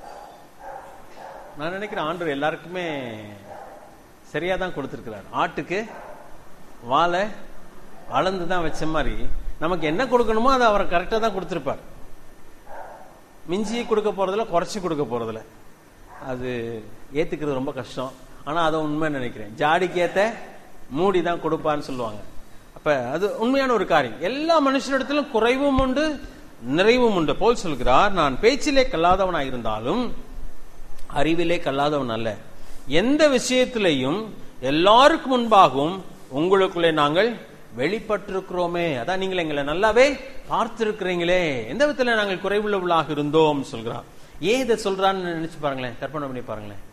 நான் நினைக்கிறேன் ஆண்டு எல்லாருக்குமே சரியா தான் கொடுத்திருக்கிறார் ஆட்டுக்கு வாழை அளந்து தான் வச்ச மாதிரி நமக்கு என்ன கொடுக்கணுமோ அதை அவர் கரெக்டா தான் கொடுத்திருப்பார் மிஞ்சி கொடுக்க போறதில்ல குறைச்சி கொடுக்க போறதில்ல அது ஏத்துக்கிறது ரொம்ப கஷ்டம் ஆனா அதை உண்மை நினைக்கிறேன் ஜாடிக்கு ஏத்த மூடி தான் கொடுப்பான்னு சொல்லுவாங்க அப்ப அது உண்மையான ஒரு காரியம் எல்லா மனுஷனிடத்திலும் குறைவும் உண்டு நிறைவும் உண்டு போல் சொல்கிறார் நான் பேச்சிலே கல்லாதவனாய் இருந்தாலும் அறிவிலே கல்லாதவன் அல்ல எந்த விஷயத்திலையும் எல்லாருக்கும் முன்பாகவும் உங்களுக்குள்ளே நாங்கள் வெளிப்பட்டிருக்கிறோமே அதான் நீங்கள் எங்களை நல்லாவே பார்த்திருக்கிறீங்களே எந்த விதத்துல நாங்கள் குறைவுள்ளவர்களாக இருந்தோம் சொல்கிறார் ஏன் இதை சொல்றான்னு நினைச்சு பாருங்களேன் கற்பனை பண்ணி பாருங்களேன்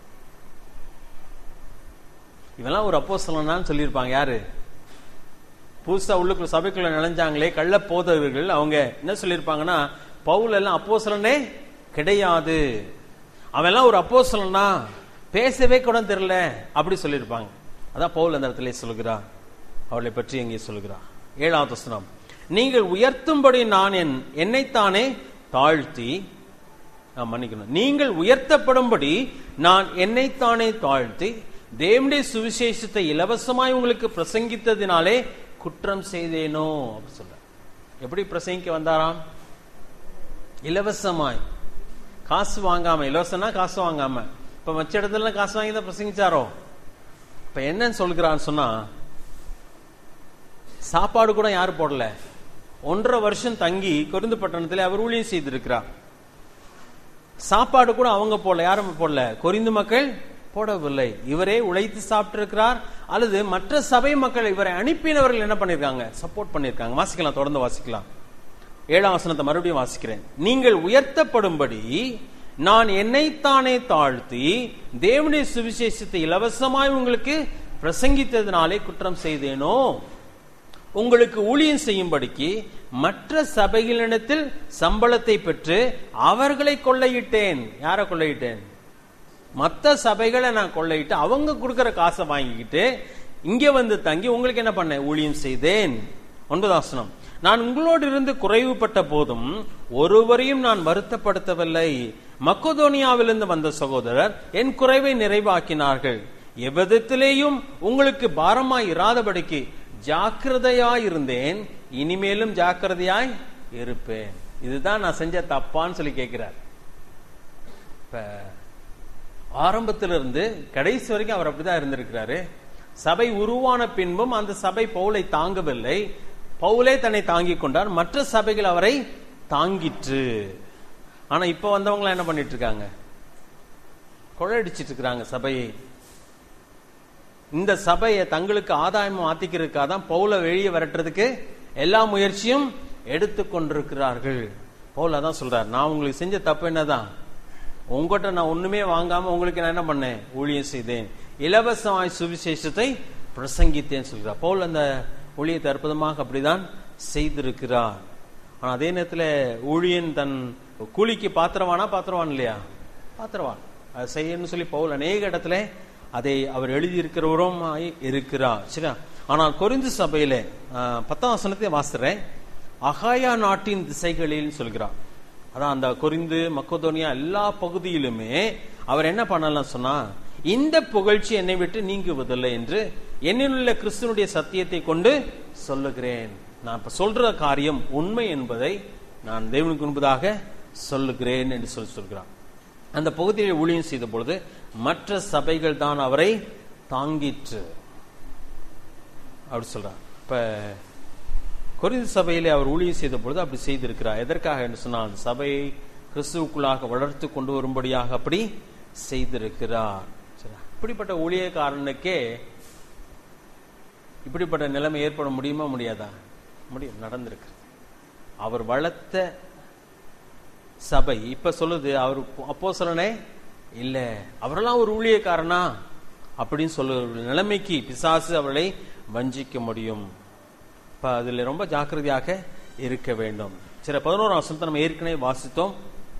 இவெல்லாம் ஒரு அப்போ சொல்லணும்னு சொல்லியிருப்பாங்க யாரு புதுசா உள்ளுக்குள்ள சபைக்குள்ள நுழைஞ்சாங்களே கள்ள போதவர்கள் அவங்க என்ன சொல்லியிருப்பாங்கன்னா பவுல் எல்லாம் அப்போஸ்தலனே கிடையாது அவன் எல்லாம் ஒரு அப்போஸ்தலனா பேசவே கூட தெரியல அப்படி சொல்லியிருப்பாங்க அதான் பவுல் அந்த இடத்துல சொல்லுகிறார் அவளை பற்றி எங்கே சொல்லுகிறார் ஏழாவது வசனம் நீங்கள் உயர்த்தும்படி நான் என் என்னைத்தானே தாழ்த்தி ஆ, மன்னிக்கணும் நீங்கள் உயர்த்தப்படும்படி நான் என்னைத்தானே தாழ்த்தி தேவனுடைய சுவிசேஷத்தை இலவசமாய் உங்களுக்கு பிரசங்கித்ததினாலே குற்றம் செய்தேனோ அப்படி சொல்ற எப்படி பிரசங்கிக்க வந்தாராம் இலவசமாய் காசு வாங்காம இலவசம்னா காசு வாங்காம இப்ப மற்ற இடத்துல காசு வாங்கி தான் பிரசங்கிச்சாரோ இப்ப என்னன்னு சொல்கிறான்னு சொன்னா சாப்பாடு கூட யாரு போடல ஒன்றரை வருஷம் தங்கி கொருந்து பட்டணத்தில் அவர் ஊழியம் செய்திருக்கிறார் சாப்பாடு கூட அவங்க போடல யாரும் போடல கொரிந்து மக்கள் போடவில்லை இவரே உழைத்து சாப்பிட்டிருக்கிறார் அல்லது மற்ற சபை மக்கள் இவரை அனுப்பினவர்கள் என்ன பண்ணிருக்காங்க சப்போர்ட் பண்ணிருக்காங்க வாசிக்கலாம் தொடர்ந்து வாசிக்கலாம் ஏழாம் வசனத்தை மறுபடியும் வாசிக்கிறேன் நீங்கள் உயர்த்தப்படும்படி நான் என்னைத்தானே தாழ்த்தி தேவனுடைய சுவிசேஷத்தை இலவசமாய் உங்களுக்கு பிரசங்கித்ததினாலே குற்றம் செய்தேனோ உங்களுக்கு ஊழியம் செய்யும்படிக்கு மற்ற சபைகளிடத்தில் சம்பளத்தை பெற்று அவர்களை கொள்ளையிட்டேன் யாரை கொள்ளையிட்டேன் மற்ற சபைகளை நான் கொள்ளையிட்டு அவங்க கொடுக்கிற காசை வாங்கிக்கிட்டு இங்க வந்து தங்கி உங்களுக்கு என்ன பண்ணேன் ஊழியம் செய்தேன் ஒன்பதாம் வசனம் நான் உங்களோடு இருந்து குறைவுபட்ட போதும் ஒருவரையும் நான் வருத்தப்படுத்தவில்லை மக்கோதோனியாவிலிருந்து வந்த சகோதரர் என் குறைவை நிறைவாக்கினார்கள் எவ்விதத்திலேயும் உங்களுக்கு பாரமாய் இராதபடிக்கு ஜாக்கிரதையாய் இருந்தேன் இனிமேலும் ஜாக்கிரதையாய் இருப்பேன் இதுதான் நான் செஞ்ச தப்பான்னு சொல்லி கேட்கிறார் இப்ப ஆரம்பத்திலிருந்து கடைசி வரைக்கும் அவர் அப்படிதான் இருந்திருக்கிறாரு சபை உருவான பின்பும் அந்த சபை பவுலை தாங்கவில்லை பவுலே தன்னை தாங்கிக் கொண்டார் மற்ற சபைகள் அவரை தாங்கிற்று ஆனா இப்ப வந்தவங்க என்ன பண்ணிட்டு இருக்காங்க கொள்ளையடிச்சிட்டு இருக்கிறாங்க சபையை இந்த சபையை தங்களுக்கு ஆதாயம் மாத்திக்கிறதுக்காக தான் பவுல வெளியே விரட்டுறதுக்கு எல்லா முயற்சியும் எடுத்துக்கொண்டிருக்கிறார்கள் பவுல் அதான் சொல்றார் நான் உங்களுக்கு செஞ்ச தப்பு என்னதான் உங்ககிட்ட நான் ஒண்ணுமே வாங்காம உங்களுக்கு நான் என்ன பண்ணேன் ஊழியம் செய்தேன் இலவசமாய் சுவிசேஷத்தை பிரசங்கித்தேன் சொல்கிறார் பவுல் அந்த ஊழியத்தை அற்புதமாக அப்படிதான் செய்திருக்கிறார் ஆனா அதே நேரத்துல ஊழியன் தன் கூலிக்கு பாத்திரவானா பாத்திரவான் இல்லையா பாத்திரவான் அதை செய்யணும்னு சொல்லி பவுல் அநேக இடத்துல அதை அவர் எழுதியிருக்கிறவரும் இருக்கிறார் சரியா ஆனால் கொரிந்து சபையில ஆஹ், பத்தாம் வசனத்தை வாசிக்கிறேன் அகாயா நாட்டின் திசைகளில் சொல்கிறார் அதான் அந்த கொரிந்து மக்கோதோனியா எல்லா பகுதியிலுமே அவர் என்ன பண்ணலாம் சொன்னா இந்த புகழ்ச்சி என்னை விட்டு நீங்குவதில்லை என்று என்னிலுள்ள கிறிஸ்துவனுடைய சத்தியத்தை கொண்டு சொல்லுகிறேன் நான் இப்ப சொல்ற காரியம் உண்மை என்பதை நான் தேவனுக்கு முன்பதாக சொல்லுகிறேன் என்று சொல்லி சொல்கிறான் அந்த பகுதியில் ஊழியம் செய்த பொழுது மற்ற சபைகள் தான் அவரை தாங்கிற்று அப்படி சொல்றார் இப்ப கொரிந்து சபையிலே அவர் ஊழியம் செய்த பொழுது அப்படி செய்திருக்கிறார் எதற்காக என்று சொன்னால் அந்த சபையை கிறிஸ்துவுக்குள்ளாக வளர்த்து கொண்டு வரும்படியாக அப்படி செய்திருக்கிறார் சரி, இப்படிப்பட்ட ஊழியக்காரனுக்கே இப்படிப்பட்ட நிலைமை ஏற்பட முடியுமா முடியாதா முடியும் நடந்திருக்கு அவர் வளர்த்த சபை இப்ப சொல்லுது அவர் அப்போஸ்தலனே இல்ல அவரெல்லாம் ஒரு ஊழியக்காரனா அப்படின்னு சொல்ல ஒரு நிலைமைக்கு பிசாசு அவர்களை வஞ்சிக்க முடியும் இப்ப அதுல ரொம்ப ஜாக்கிரதையாக இருக்க வேண்டும் சரி பதினோராம் வசனத்தை நம்ம ஏற்கனவே வாசித்தோம்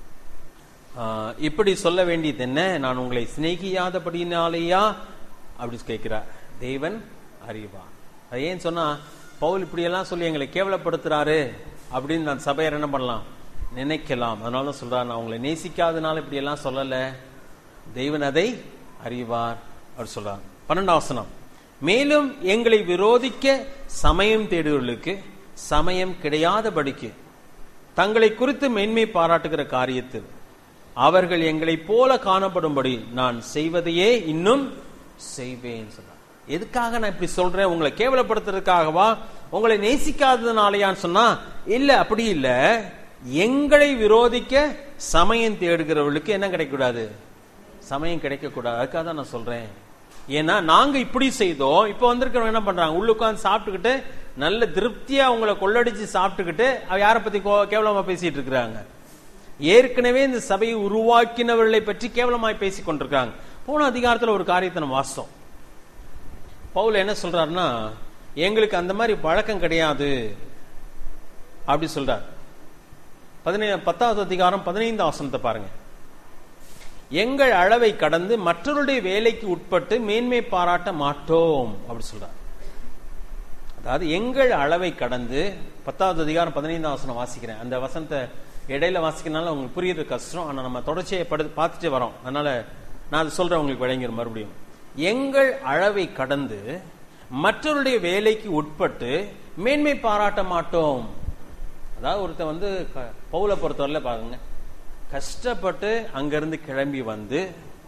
ஆஹ், இப்படி சொல்ல வேண்டியது என்ன நான் உங்களை சிநேகியாதபடினாலேயா அப்படி கேட்கிறார் தேவன் அறிவா அது ஏன் சொன்னா பவுல் இப்படியெல்லாம் சொல்லி எங்களை கேவலப்படுத்துறாரு அப்படின்னு நான் சபையார் என்ன பண்ணலாம் நினைக்கலாம் அதனால தான் சொல்றார் நான் உங்களை நேசிக்காதனால இப்படி எல்லாம் சொல்லல தெய்வன் அதை அறிவார் அவர் சொல்றார் பன்னெண்டாம் வசனம் மேலும் எங்களை விரோதிக்க சமயம் தேடுவர்களுக்கு சமயம் கிடையாதபடிக்கு தங்களை குறித்து மேன்மை பாராட்டுகிற காரியத்தில் அவர்கள் எங்களைப் போல காணப்படும்படி நான் செய்வதையே இன்னும் செய்வேன் சொல்றார் எதுக்காக நான் இப்படி சொல்றேன் உங்களை கேவலப்படுத்துறதுக்காகவா உங்களை நேசிக்காததுனாலயான்னு சொன்னா இல்ல அப்படி இல்ல எங்களை விரோதிக்க சமயம் தேடுகிறவர்களுக்கு என்ன கிடைக்கக்கூடாது சமயம் கிடைக்கக்கூடாது அதுக்காக தான் நான் சொல்றேன் ஏன்னா நாங்க இப்படி செய்தோம் இப்ப வந்திருக்கிறவங்க என்ன பண்றாங்க உள்ள உட்கார்ந்து சாப்பிட்டுக்கிட்டு நல்ல திருப்தியா உங்களை கொள்ளடிச்சு சாப்பிட்டுக்கிட்டு அவ யாரை பத்தி கோ- கேவலமா பேசிட்டு இருக்கிறாங்க ஏற்கனவே இந்த சபையை உருவாக்கினவர்களை பற்றி கேவலமாய் பேசிக் கொண்டிருக்காங்க போன அதிகாரத்துல ஒரு காரியத்தை நம்ம வாசித்தோம் பவுல் என்ன சொல்றாருன்னா எங்களுக்கு அந்த மாதிரி பழக்கம் கிடையாது அப்படி சொல்றார் பதினே பத்தாவது அதிகாரம் பதினைந்து வசனத்தை பாருங்க எங்கள் அளவை கடந்து மற்றவருடைய வேலைக்கு உட்பட்டு மேன்மை பாராட்ட மாட்டோம் அப்படி சொல்றார் அதாவது எங்கள் அளவை கடந்து பத்தாவது அதிகாரம் பதினைந்தாம் வசனம் வாசிக்கிறேன் அந்த வசனத்தை இடையில வாசிக்கிறனால உங்களுக்கு புரியுறது கஷ்டம் ஆனா நம்ம தொடர்ச்சியை படு பார்த்துட்டு வரோம் அதனால நான் அதை சொல்றேன் உங்களுக்கு விளங்கிற மறுபடியும் எங்கள் அளவை கடந்து மற்றவருடைய வேலைக்கு உட்பட்டு மேன்மை பாராட்ட மாட்டோம் அதாவது ஒருத்தன் வந்து க- பவுலை பொறுத்தவரையில பாருங்க கஷ்டப்பட்டு அங்கிருந்து கிளம்பி வந்து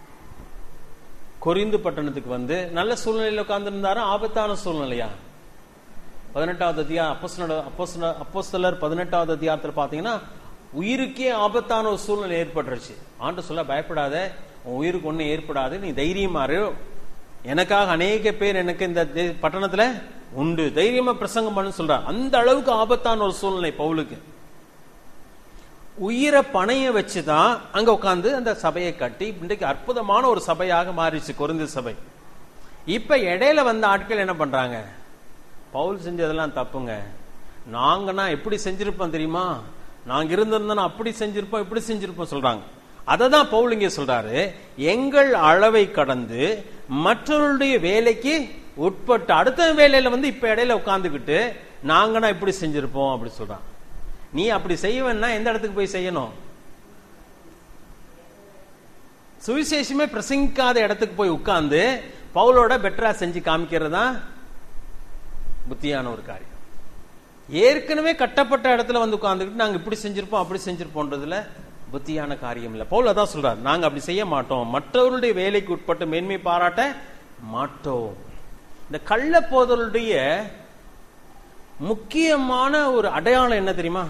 கொரிந்து பட்டணத்துக்கு வந்து நல்ல சூழ்நிலையில உட்கார்ந்து இருந்தாரு ஆபத்தான சூழ்நிலையா பதினெட்டாவது அதிகாரம் அப்போஸ்தலர் அப்போஸ்தலர் அப்போஸ்தலர் பதினெட்டாவது அதிகாரத்தில் பார்த்தீங்கன்னா உயிருக்கே ஆபத்தான ஒரு சூழ்நிலை ஏற்பட்டுருச்சு ஆண்டு சொல்ல பயப்படாத உன் உயிருக்கு ஒன்றும் ஏற்படாது நீ தைரியமா இரு எனக்காக அநேக பேர் எனக்கு இந்த தே- பட்டணத்துல உண்டு தைரியமா பிரசங்கம் பண்ணு சொல்றார் அந்த அளவுக்கு ஆபத்தான ஒரு சூழ்நிலை பவுலுக்கு உயிரை பணைய வச்சுதான் அங்க உட்கார்ந்து அந்த சபையை கட்டி இன்றைக்கு அற்புதமான ஒரு சபையாக மாறிச்சு கொரிந்து சபை இப்ப இடையில வந்த ஆட்கள் என்ன பண்றாங்க பவுல் செஞ்சதெல்லாம் தப்புங்க நாங்கன்னா எப்படி செஞ்சிருப்போம் தெரியுமா நாங்க இருந்திருந்தோம் அப்படி செஞ்சிருப்போம் இப்படி செஞ்சிருப்போம் சொல்றாங்க அதை தான் பவுல் இங்கே சொல்றாரு எங்கள் அளவை கடந்து மற்றவருடைய வேலைக்கு உட்பட்டு அடுத்த வேலையில வந்து இப்ப இடையில உட்கார்ந்துக்கிட்டு நாங்கன்னா இப்படி செஞ்சிருப்போம் அப்படி சொல்றான் நீ அப்படி செய்வேன்னா எந்த இடத்துக்கு போய் செய்யணும் சுவிசேஷமே பிரசங்கிக்காத இடத்துக்கு போய் உட்கார்ந்து பவுலோட பெட்டரா செஞ்சு காமிக்கிறது தான் புத்தியான ஒரு காரியம் ஏற்கனவே கட்டப்பட்ட இடத்துல வந்து உட்கார்ந்துக்கிட்டு நாங்க இப்படி செஞ்சிருப்போம் அப்படி செஞ்சிருப்போன்றதுல புத்தியான காரியம் இல்ல பவுல் அதான் சொல்றாரு நாங்க அப்படி செய்ய மாட்டோம் மற்றவருடைய வேலைக்கு உட்பட்டு மேன்மை பாராட்ட மாட்டோம் இந்த கள்ள போதலுடைய முக்கியமான ஒரு அடையாளம் என்ன தெரியுமா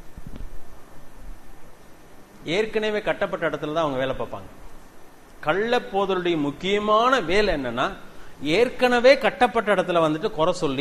ஏற்கனவே கட்டப்பட்ட இடத்துல தான் அவங்க வேலை பார்ப்பாங்க கள்ள போதலுடைய முக்கியமான வேலை என்னன்னா ஏற்கனவே கட்டப்பட்ட இடத்துல வந்துட்டு குறை சொல்லி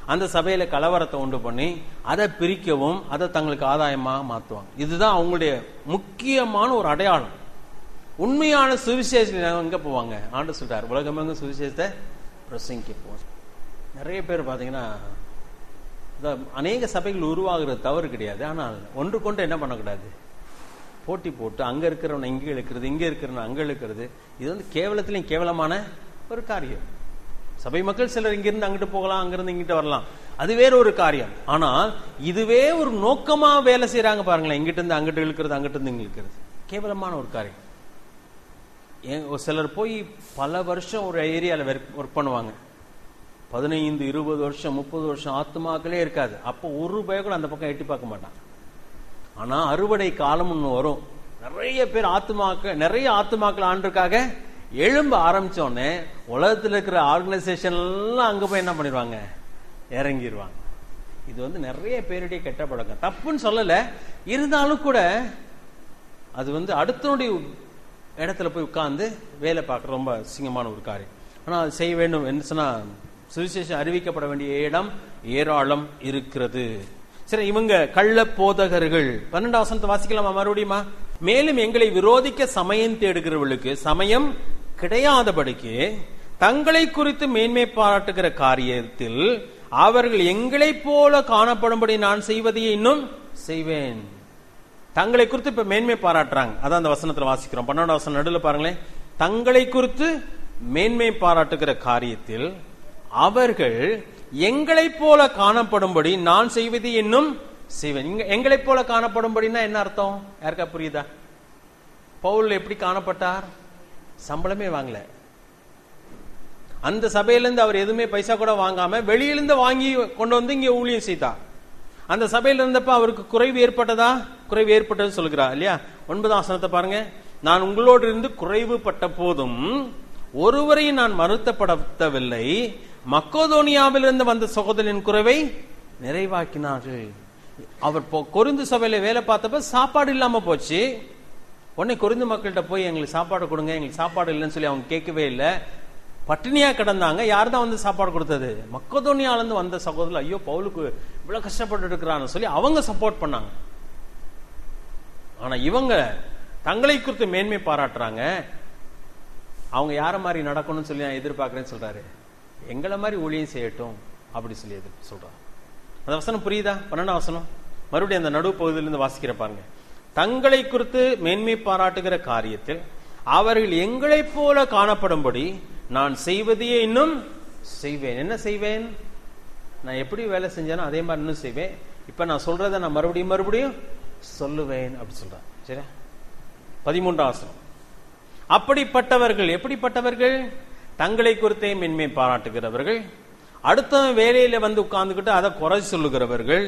அந்த சபையில கலவரத்தை உண்டு பண்ணி அதை பிரிக்கவும் அதை தங்களுக்கு ஆதாயமா மாத்துவாங்க இதுதான் அவங்களுடைய முக்கியமான ஒரு அடையாளம் உண்மையான சுவிசேஷம் எங்க போவாங்க ஆண்டு சொல்றாரு உலகமெங்க சுவிசேஷத்தை பிரசங்கிக்க போவாங்க நிறைய பேர் பாத்தீங்கன்னா இந்த அநேக சபைகள் உருவாகிறது தவறு கிடையாது ஆனால் ஒன்று கொண்டு என்ன பண்ணக்கூடாது போட்டி போட்டு அங்க இருக்கிறவன் இங்க இழுக்கிறது இங்க இருக்கிறவன் அங்க இழுக்கிறது இது வந்து கேவலத்திலையும் கேவலமான ஒரு காரியம் சபை மக்கள் சிலர் இங்கிருந்து அங்கிட்டு போகலாம் அங்கிருந்து இங்கிட்டு வரலாம் அது வேற ஒரு காரியம் ஆனால் இதுவே ஒரு நோக்கமா வேலை செய்யறாங்க பாருங்களேன் இங்கிட்டு இருந்து அங்கிட்டு இழுக்கிறது அங்கிட்டு இருந்து இங்க இழுக்கிறது கேவலமான ஒரு காரியம் ஏன் ஒரு சிலர் போய் பல வருஷம் ஒரு ஏரியால ஒர்க் பண்ணுவாங்க பதினைந்து இருபது வருஷம் முப்பது வருஷம் ஆத்மாக்களே இருக்காது அப்போ ஒரு பய கூட அந்த பக்கம் எட்டி பார்க்க மாட்டான் ஆனா அறுவடை காலம் ஒன்று வரும் நிறைய பேர் ஆத்மாக்கள் நிறைய ஆத்மாக்கள் ஆண்டுக்காக எழும்ப ஆரம்பிச்சோடனே உலகத்தில் இருக்கிற ஆர்கனைசேஷன் எல்லாம் அங்க போய் என்ன பண்ணிடுவாங்க இறங்கிடுவாங்க இது வந்து நிறைய பேருடைய கெட்ட பழக்கம் தப்புன்னு சொல்லல இருந்தாலும் கூட அது வந்து அடுத்தனுடைய இடத்துல போய் உட்கார்ந்து வேலை பார்க்க ரொம்ப சிங்கமான ஒரு காரியம் ஆனா அது செய்ய வேண்டும் என்று சொன்னா சுவிசேஷம் அறிவிக்கப்பட வேண்டிய இடம் ஏராளம் இருக்கிறது சரி இவங்க கள்ள போதகர்கள் பன்னெண்டாம் வசனத்தை வாசிக்கலாமா மறுபடியுமா மேலும் எங்களை விரோதிக்க சமயம் தேடுகிறவர்களுக்கு சமயம் கிடையாதபடிக்கு தங்களை குறித்து மேன்மை பாராட்டுகிற காரியத்தில் அவர்கள் எங்களைப் போல காணப்படும்படி நான் செய்வதையே இன்னும் செய்வேன் தங்களை குறித்து இப்ப மேன்மை பாராட்டுறாங்க அதான் அந்த வசனத்துல வாசிக்கிறோம் பன்னெண்டாம் வசனம் நடுவில் பாருங்களேன் தங்களை குறித்து மேன்மை பாராட்டுகிற காரியத்தில் அவர்கள் எங்களைப் போல காணப்படும்படி நான் செய்வது இன்னும் செய்வேன் இங்க எங்களைப் போல காணப்படும்படினா என்ன அர்த்தம் யாருக்கா புரியுதா பவுல் எப்படி காணப்பட்டார் சம்பளமே வாங்கல அந்த சபையிலிருந்து அவர் எதுவுமே பைசா கூட வாங்காம வெளியிலிருந்து வாங்கி கொண்டு வந்து இங்க ஊழியம் செய்தார் அந்த சபையில இருந்தப்ப அவருக்கு குறைவு ஏற்பட்டதா குறைவு ஏற்பட்டது சொல்கிறார் இல்லையா ஒன்பதாம் ஆசனத்தை பாருங்க நான் உங்களோடு இருந்து குறைவு பட்ட போதும் ஒருவரையும் நான் மறுத்தப்படுத்தவில்லை மக்கோதோனியாவிலிருந்து வந்த சகோதரின் குறைவை நிறைவாக்கினார்கள் அவர் கொருந்து சபையில வேலை பார்த்தப்ப சாப்பாடு இல்லாம போச்சு உடனே கொருந்து மக்கள்கிட்ட போய் எங்களுக்கு சாப்பாடு கொடுங்க எங்களுக்கு சாப்பாடு இல்லைன்னு சொல்லி அவங்க கேட்கவே இல்லை பட்டினியா கிடந்தாங்க யார் தான் வந்து சாப்பாடு கொடுத்தது மக்கதோனியால இருந்து வந்த சகோதரர் ஐயோ பவுலுக்கு இவ்வளவு கஷ்டப்பட்டு இருக்கிறான்னு சொல்லி அவங்க சப்போர்ட் பண்ணாங்க ஆனா இவங்க தங்களை குறித்து மேன்மை பாராட்டுறாங்க அவங்க யார மாதிரி நடக்கணும்னு சொல்லி நான் எதிர்பார்க்கிறேன்னு சொல்றாரு எங்களை மாதிரி ஊழியம் செய்யட்டும் அப்படி சொல்லி எதிர்ப்பு சொல்றாங்க அந்த வசனம் புரியுதா பன்னெண்டாம் வசனம் மறுபடியும் அந்த நடுவு பகுதியிலிருந்து வாசிக்கிற பாருங்க தங்களை குறித்து மேன்மை பாராட்டுகிற காரியத்தில் அவர்கள் எங்களைப் போல காணப்படும்படி நான் செய்வதையே இன்னும் செய்வேன் என்ன செய்வேன் நான் எப்படி வேலை செஞ்சேனோ அதே மாதிரி இன்னும் செய்வேன் இப்ப நான் சொல்றதை நான் மறுபடியும் மறுபடியும் சொல்லுவேன் அப்படி சொல்றேன் சரி பதிமூன்றாம் வசனம் அப்படிப்பட்டவர்கள் எப்படிப்பட்டவர்கள் தங்களை குறித்தே மென்மை பாராட்டுகிறவர்கள் அடுத்த வேலையில வந்து உட்கார்ந்துக்கிட்டு அதை குறை சொல்லுகிறவர்கள்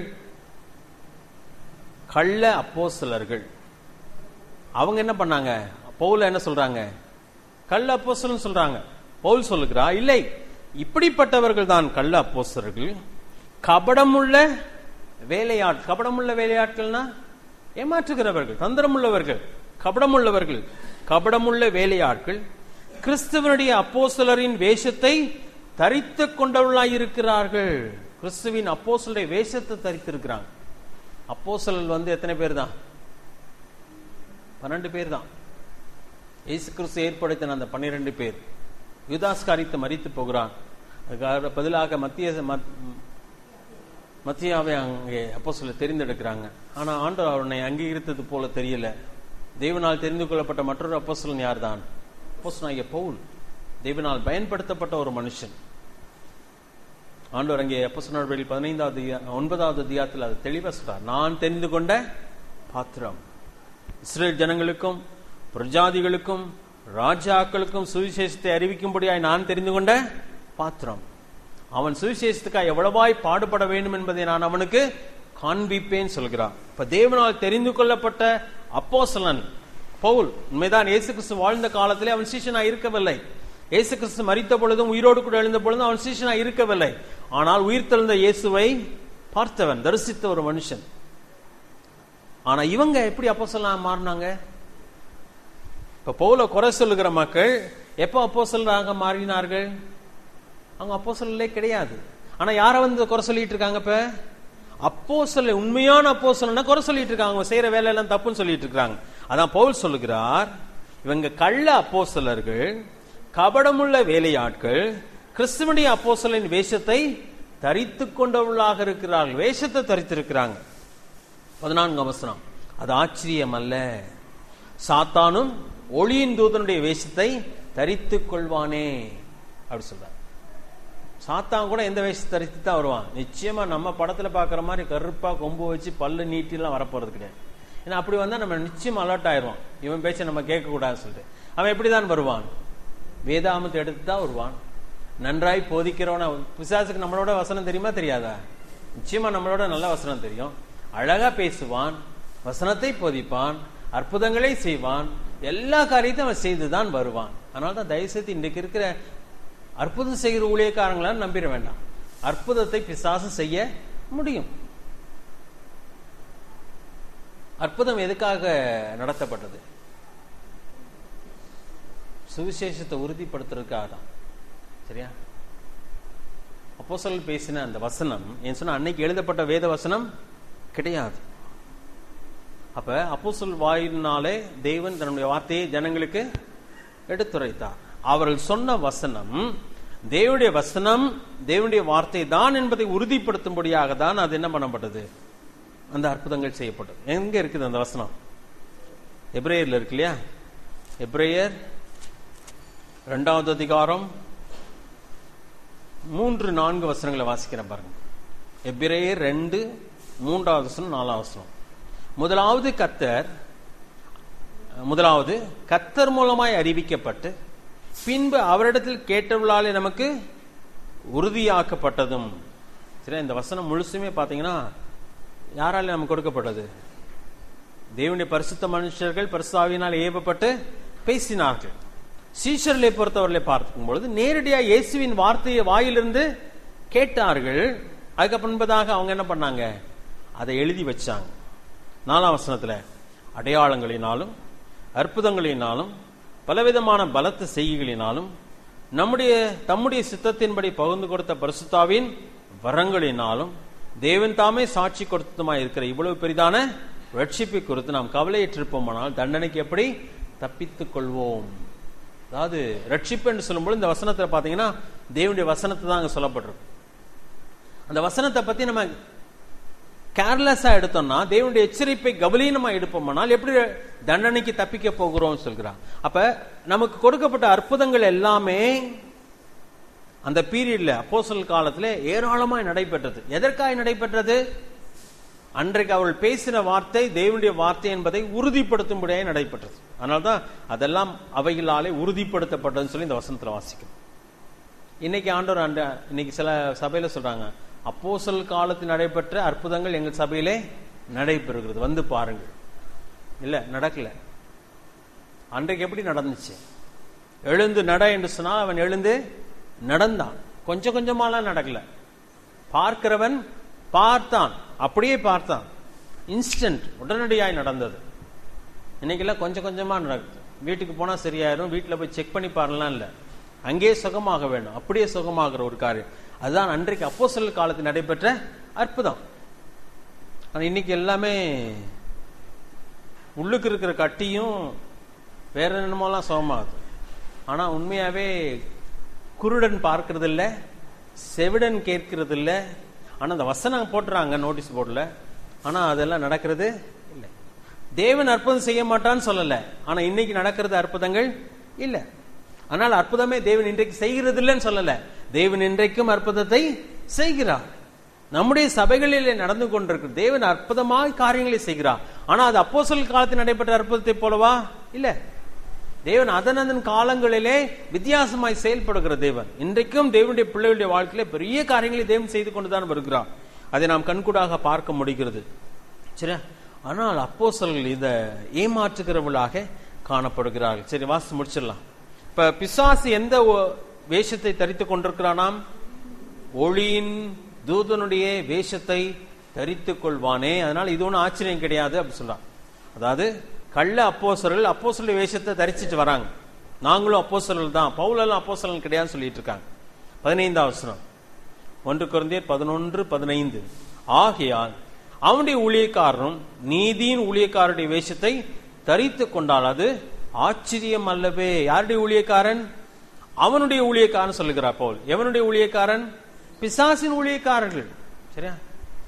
கள்ள அப்போ சிலர்கள் அவங்க என்ன பண்ணாங்க பவுல என்ன சொல்றாங்க கள்ள அப்போஸ்தலன் சொல்றாங்க பவுல் சொல்லுகிறா இல்லை இப்படிப்பட்டவர்கள் தான் கள்ள அப்போஸ்தலர்கள் கபடமுள்ள வேலையாட் கபடமுள்ள வேலையாட்கள்னா ஏமாற்றுகிறவர்கள் தந்திரமுள்ளவர்கள் கபடமுள்ளவர்கள் கபடமுள்ள வேலையாட்கள் கிறிஸ்துவனுடைய அப்போஸ்தலரின் வேஷத்தை தரித்து கொண்டவர்களாய் இருக்கிறார்கள் கிறிஸ்துவின் அப்போஸ்தலருடைய வேஷத்தை தரித்திருக்கிறாங்க அப்போஸ்தலர் வந்து எத்தனை பேர் தான் பன்னெண்டு பேர் தான் இயேசு கிறிஸ்து ஏற்படுத்தின அந்த பன்னிரண்டு பேர் யுதாஸ் காரியத்தை மறித்து போகிறான் அதுக்காக பதிலாக மத்திய மத்தியாவை அங்கே அப்போ சொல்ல தெரிந்தெடுக்கிறாங்க ஆனா ஆண்டவர் அவனை அங்கீகரித்தது போல தெரியல தேவனால் தெரிந்து கொள்ளப்பட்ட மற்றொரு அப்போஸ்தலன் யார் தான் அப்போஸ்தலனாகிய பவுல் தேவனால் பயன்படுத்தப்பட்ட ஒரு மனுஷன் ஆண்டவர் அங்கே அப்போஸ்தலர்கள் பதினைந்தாவது ஒன்பதாவது தியாத்தில் அது தெளிவா சொல்றார் நான் தெரிந்து கொண்ட பாத்திரம் இஸ்ரேல் ஜனங்களுக்கும் பிரஜாதிகளுக்கும் ராஜாக்களுக்கும் சுவிசேஷத்தை அறிவிக்கும்படியாய் நான் தெரிந்து கொண்ட பாத்திரம் அவன் சுவிசேஷத்துக்காக எவ்வளவாய் பாடுபட வேண்டும் என்பதை நான் அவனுக்கு காண்பிப்பேன் சொல்கிறான் இப்ப தேவனால் தெரிந்து கொள்ளப்பட்ட அப்போசலன் பவுல் உண்மைதான் இயேசு கிறிஸ்து வாழ்ந்த காலத்திலே அவன் சீஷனா இருக்கவில்லை இயேசு கிறிஸ்து மறித்த பொழுதும் உயிரோடு கூட எழுந்த பொழுதும் அவன் சீஷனா இருக்கவில்லை ஆனால் உயிர் தெழுந்த இயேசுவை பார்த்தவன் தரிசித்த ஒரு மனுஷன் ஆனா இவங்க எப்படி அப்போ மாறினாங்க இப்ப பவுல குறை சொல்லுகிற மக்கள் எப்போ அப்போ மாறினார்கள் அவங்க அப்போ கிடையாது ஆனா யார வந்து குறை சொல்லிட்டு இருக்காங்க இப்ப அப்போ சொல்ல உண்மையான அப்போ குறை சொல்லிட்டு இருக்காங்க அவங்க செய்யற வேலையெல்லாம் தப்புன்னு சொல்லிட்டு இருக்காங்க அதான் பவுல் சொல்லுகிறார் இவங்க கள்ள அப்போஸ்தலர்கள் கபடமுள்ள வேலையாட்கள் கிறிஸ்துவனுடைய அப்போஸ்தலரின் வேஷத்தை தரித்து கொண்டவர்களாக இருக்கிறார்கள் வேஷத்தை தரித்திருக்கிறாங்க பதினான்கு வசனம் அது ஆச்சரியம் அல்ல சாத்தானும் ஒளியின் தூதனுடைய வேஷத்தை தரித்துக் கொள்வானே அப்படி சொல்றார் சாத்தான் கூட எந்த வேஷத்தை தரித்து தான் வருவான் நிச்சயமா நம்ம படத்துல பாக்குற மாதிரி கருப்பா கொம்பு வச்சு பல்லு நீட்டிலாம் வரப்போறது கிடையாது ஏன்னா அப்படி வந்தா நம்ம நிச்சயம் அலர்ட் ஆயிடுவோம் இவன் பேச்ச நம்ம கேட்க கூடாதுன்னு சொல்லிட்டு அவன் எப்படிதான் வருவான் வேதாமத்தை எடுத்து தான் வருவான் நன்றாய் போதிக்கிறவன பிசாசுக்கு நம்மளோட வசனம் தெரியுமா தெரியாதா நிச்சயமா நம்மளோட நல்ல வசனம் தெரியும் அழகா பேசுவான் வசனத்தை போதிப்பான் அற்புதங்களை செய்வான் எல்லா காரியத்தையும் அவன் செய்துதான் வருவான் அதனால தான் தயவுசெய்து இன்றைக்கு இருக்கிற அற்புதம் செய்கிற ஊழியக்காரங்களாம் நம்பிட வேண்டாம் அற்புதத்தை பிசாசு செய்ய முடியும் அற்புதம் எதுக்காக நடத்தப்பட்டது சுவிசேஷத்தை உறுதிப்படுத்துறதுக்காக தான் சரியா அப்போ சொல் பேசின அந்த வசனம் ஏன் சொன்னா அன்னைக்கு எழுதப்பட்ட வேத வசனம் கிடையாது அப்ப அப்போ சொல் வாயினாலே தேவன் தன்னுடைய வார்த்தையை ஜனங்களுக்கு எடுத்துரைத்தார் அவர்கள் சொன்ன வசனம் தேவனுடைய வசனம் தேவனுடைய வார்த்தை தான் என்பதை உறுதிப்படுத்தும்படியாக தான் அது என்ன பண்ணப்பட்டது அந்த அற்புதங்கள் செய்யப்பட்டது எங்க இருக்குது அந்த வசனம் எப்ரேயர்ல இருக்கு இல்லையா எப்ரேயர் இரண்டாவது அதிகாரம் மூன்று நான்கு வசனங்களை வாசிக்கிறேன் பாருங்க எபிரேயர் ரெண்டு மூன்றாவது வசனம் நாலாவது வசனம் முதலாவது கத்தர் முதலாவது கத்தர் மூலமாய் அறிவிக்கப்பட்டு பின்பு அவரிடத்தில் கேட்டவர்களாலே நமக்கு உறுதியாக்கப்பட்டதும் சரி இந்த வசனம் முழுசுமே பாத்தீங்கன்னா யாரால நமக்கு கொடுக்கப்பட்டது தேவனுடைய பரிசுத்த மனுஷர்கள் பரிசுத்தாவினால் ஏவப்பட்டு பேசினார்கள் சீஷர்களை பொறுத்தவர்களை பார்க்கும் பொழுது நேரடியா இயேசுவின் வார்த்தையை வாயிலிருந்து கேட்டார்கள் அதுக்கு பின்பதாக அவங்க என்ன பண்ணாங்க அதை எழுதி வச்சாங்க நாலாம் வசனத்துல அடையாளங்களினாலும் அற்புதங்களினாலும் பலவிதமான பலத்த செய்கைகளினாலும் நம்முடைய தம்முடைய சித்தத்தின்படி பகிர்ந்து கொடுத்த பரிசுத்தாவின் வரங்களினாலும் தேவன் தாமே சாட்சி கொடுத்ததுமா இருக்கிற இவ்வளவு பெரிதான ரட்சிப்பை குறித்து நாம் கவலையற்றிருப்போமானால் தண்டனைக்கு எப்படி தப்பித்துக் கொள்வோம் அதாவது ரட்சிப்பு என்று சொல்லும்போது இந்த வசனத்தை பாத்தீங்கன்னா தேவனுடைய வசனத்தை தான் அங்க சொல்லப்பட்டிருக்கு அந்த வசனத்தை பத்தி நம்ம கேர்லெஸ்ஸா எடுத்தோம்னா தேவனுடைய எச்சரிப்பை கவலீனமா எடுப்போம்னால் எப்படி தண்டனைக்கு தப்பிக்க போகிறோம் சொல்கிறான் அப்ப நமக்கு கொடுக்கப்பட்ட அற்புதங்கள் எல்லாமே அந்த பீரியட்ல அப்போசல் காலத்துல ஏராளமாய் நடைபெற்றது எதற்காக நடைபெற்றது அன்றைக்கு அவள் பேசின வார்த்தை தேவனுடைய வார்த்தை என்பதை உறுதிப்படுத்தும்படியாக நடைபெற்றது அதனால்தான் அதெல்லாம் அவைகளாலே உறுதிப்படுத்தப்பட்டதுன்னு சொல்லி இந்த வசனத்துல வாசிக்கும் இன்னைக்கு ஆண்டவர் அண்ட இன்னைக்கு சில சபையில சொல்றாங்க அப்போசல் காலத்தில் நடைபெற்ற அற்புதங்கள் எங்கள் சபையிலே நடைபெறுகிறது வந்து பாருங்கள் இல்ல நடக்கல அன்றைக்கு எப்படி நடந்துச்சு எழுந்து நட என்று சொன்னால் அவன் எழுந்து நடந்தான் கொஞ்சம் கொஞ்சமாலாம் நடக்கல பார்க்கிறவன் பார்த்தான் அப்படியே பார்த்தான் இன்ஸ்டன்ட் உடனடியாய் நடந்தது இன்னைக்கெல்லாம் கொஞ்சம் கொஞ்சமா நடக்குது வீட்டுக்கு போனா சரியாயிரும் வீட்டுல போய் செக் பண்ணி பாருலாம் இல்ல அங்கேயே சுகமாக வேண்டும் அப்படியே சுகமாகிற ஒரு காரியம் அதுதான் அன்றைக்கு அப்போ காலத்தில் நடைபெற்ற அற்புதம் ஆனா இன்னைக்கு எல்லாமே உள்ளுக்கு இருக்கிற கட்டியும் வேற என்னமோலாம் சுகமாகுது ஆனா உண்மையாவே குருடன் பார்க்கறது இல்ல செவிடன் கேட்கறது இல்ல ஆனா அந்த வசனம் போட்டுறாங்க நோட்டீஸ் போர்டுல ஆனா அதெல்லாம் நடக்கிறது இல்லை தேவன் அற்புதம் செய்ய மாட்டான்னு சொல்லல ஆனா இன்னைக்கு நடக்கிறது அற்புதங்கள் இல்ல ஆனால் அற்புதமே தேவன் இன்றைக்கு செய்கிறது இல்லைன்னு சொல்லல தேவன் இன்றைக்கும் அற்புதத்தை செய்கிறார் நம்முடைய சபைகளிலே நடந்து கொண்டிருக்கிற தேவன் அற்புதமாக காரியங்களை செய்கிறார் ஆனா அது அப்போசல் காலத்தில் நடைபெற்ற அற்புதத்தை போலவா இல்ல தேவன் அதன் அதன் காலங்களிலே வித்தியாசமாய் செயல்படுகிற தேவன் இன்றைக்கும் தேவனுடைய பிள்ளைகளுடைய வாழ்க்கையில பெரிய காரியங்களை தேவன் செய்து கொண்டுதான் வருகிறார் அதை நாம் கண்கூடாக பார்க்க முடிகிறது சரியா ஆனால் அப்போசல்கள் இத ஏமாற்றுகிறவர்களாக காணப்படுகிறார்கள் சரி வாசி முடிச்சிடலாம் இப்ப பிசாசு எந்த ஒ- வேஷத்தை தரித்துக் கொண்டிருக்கிறானாம் ஒளியின் தூதனுடைய வேஷத்தை தரித்துக் கொள்வானே அதனால இது ஒன்றும் ஆச்சரியம் கிடையாது அப்படி சொல்றான் அதாவது கள்ள அப்போசர்கள் அப்போசல் வேஷத்தை தரிச்சிட்டு வராங்க நாங்களும் அப்போசர்கள் தான் பவுலெல்லாம் அப்போசலன் கிடையாதுன்னு சொல்லிட்டு இருக்காங்க பதினைந்தாம் வசனம் ஒன்று குழந்தையர் பதினொன்று பதினைந்து ஆகையால் அவனுடைய ஊழியக்காரரும் நீதியின் ஊழியக்காரருடைய வேஷத்தை தரித்து கொண்டால் அது ஆச்சரியம் அல்லவே யாருடைய ஊழியக்காரன் அவனுடைய ஊழியக்காரன் சொல்லுகிறார் போல் எவனுடைய ஊழியக்காரன் பிசாசின் ஊழியக்காரர்கள் சரியா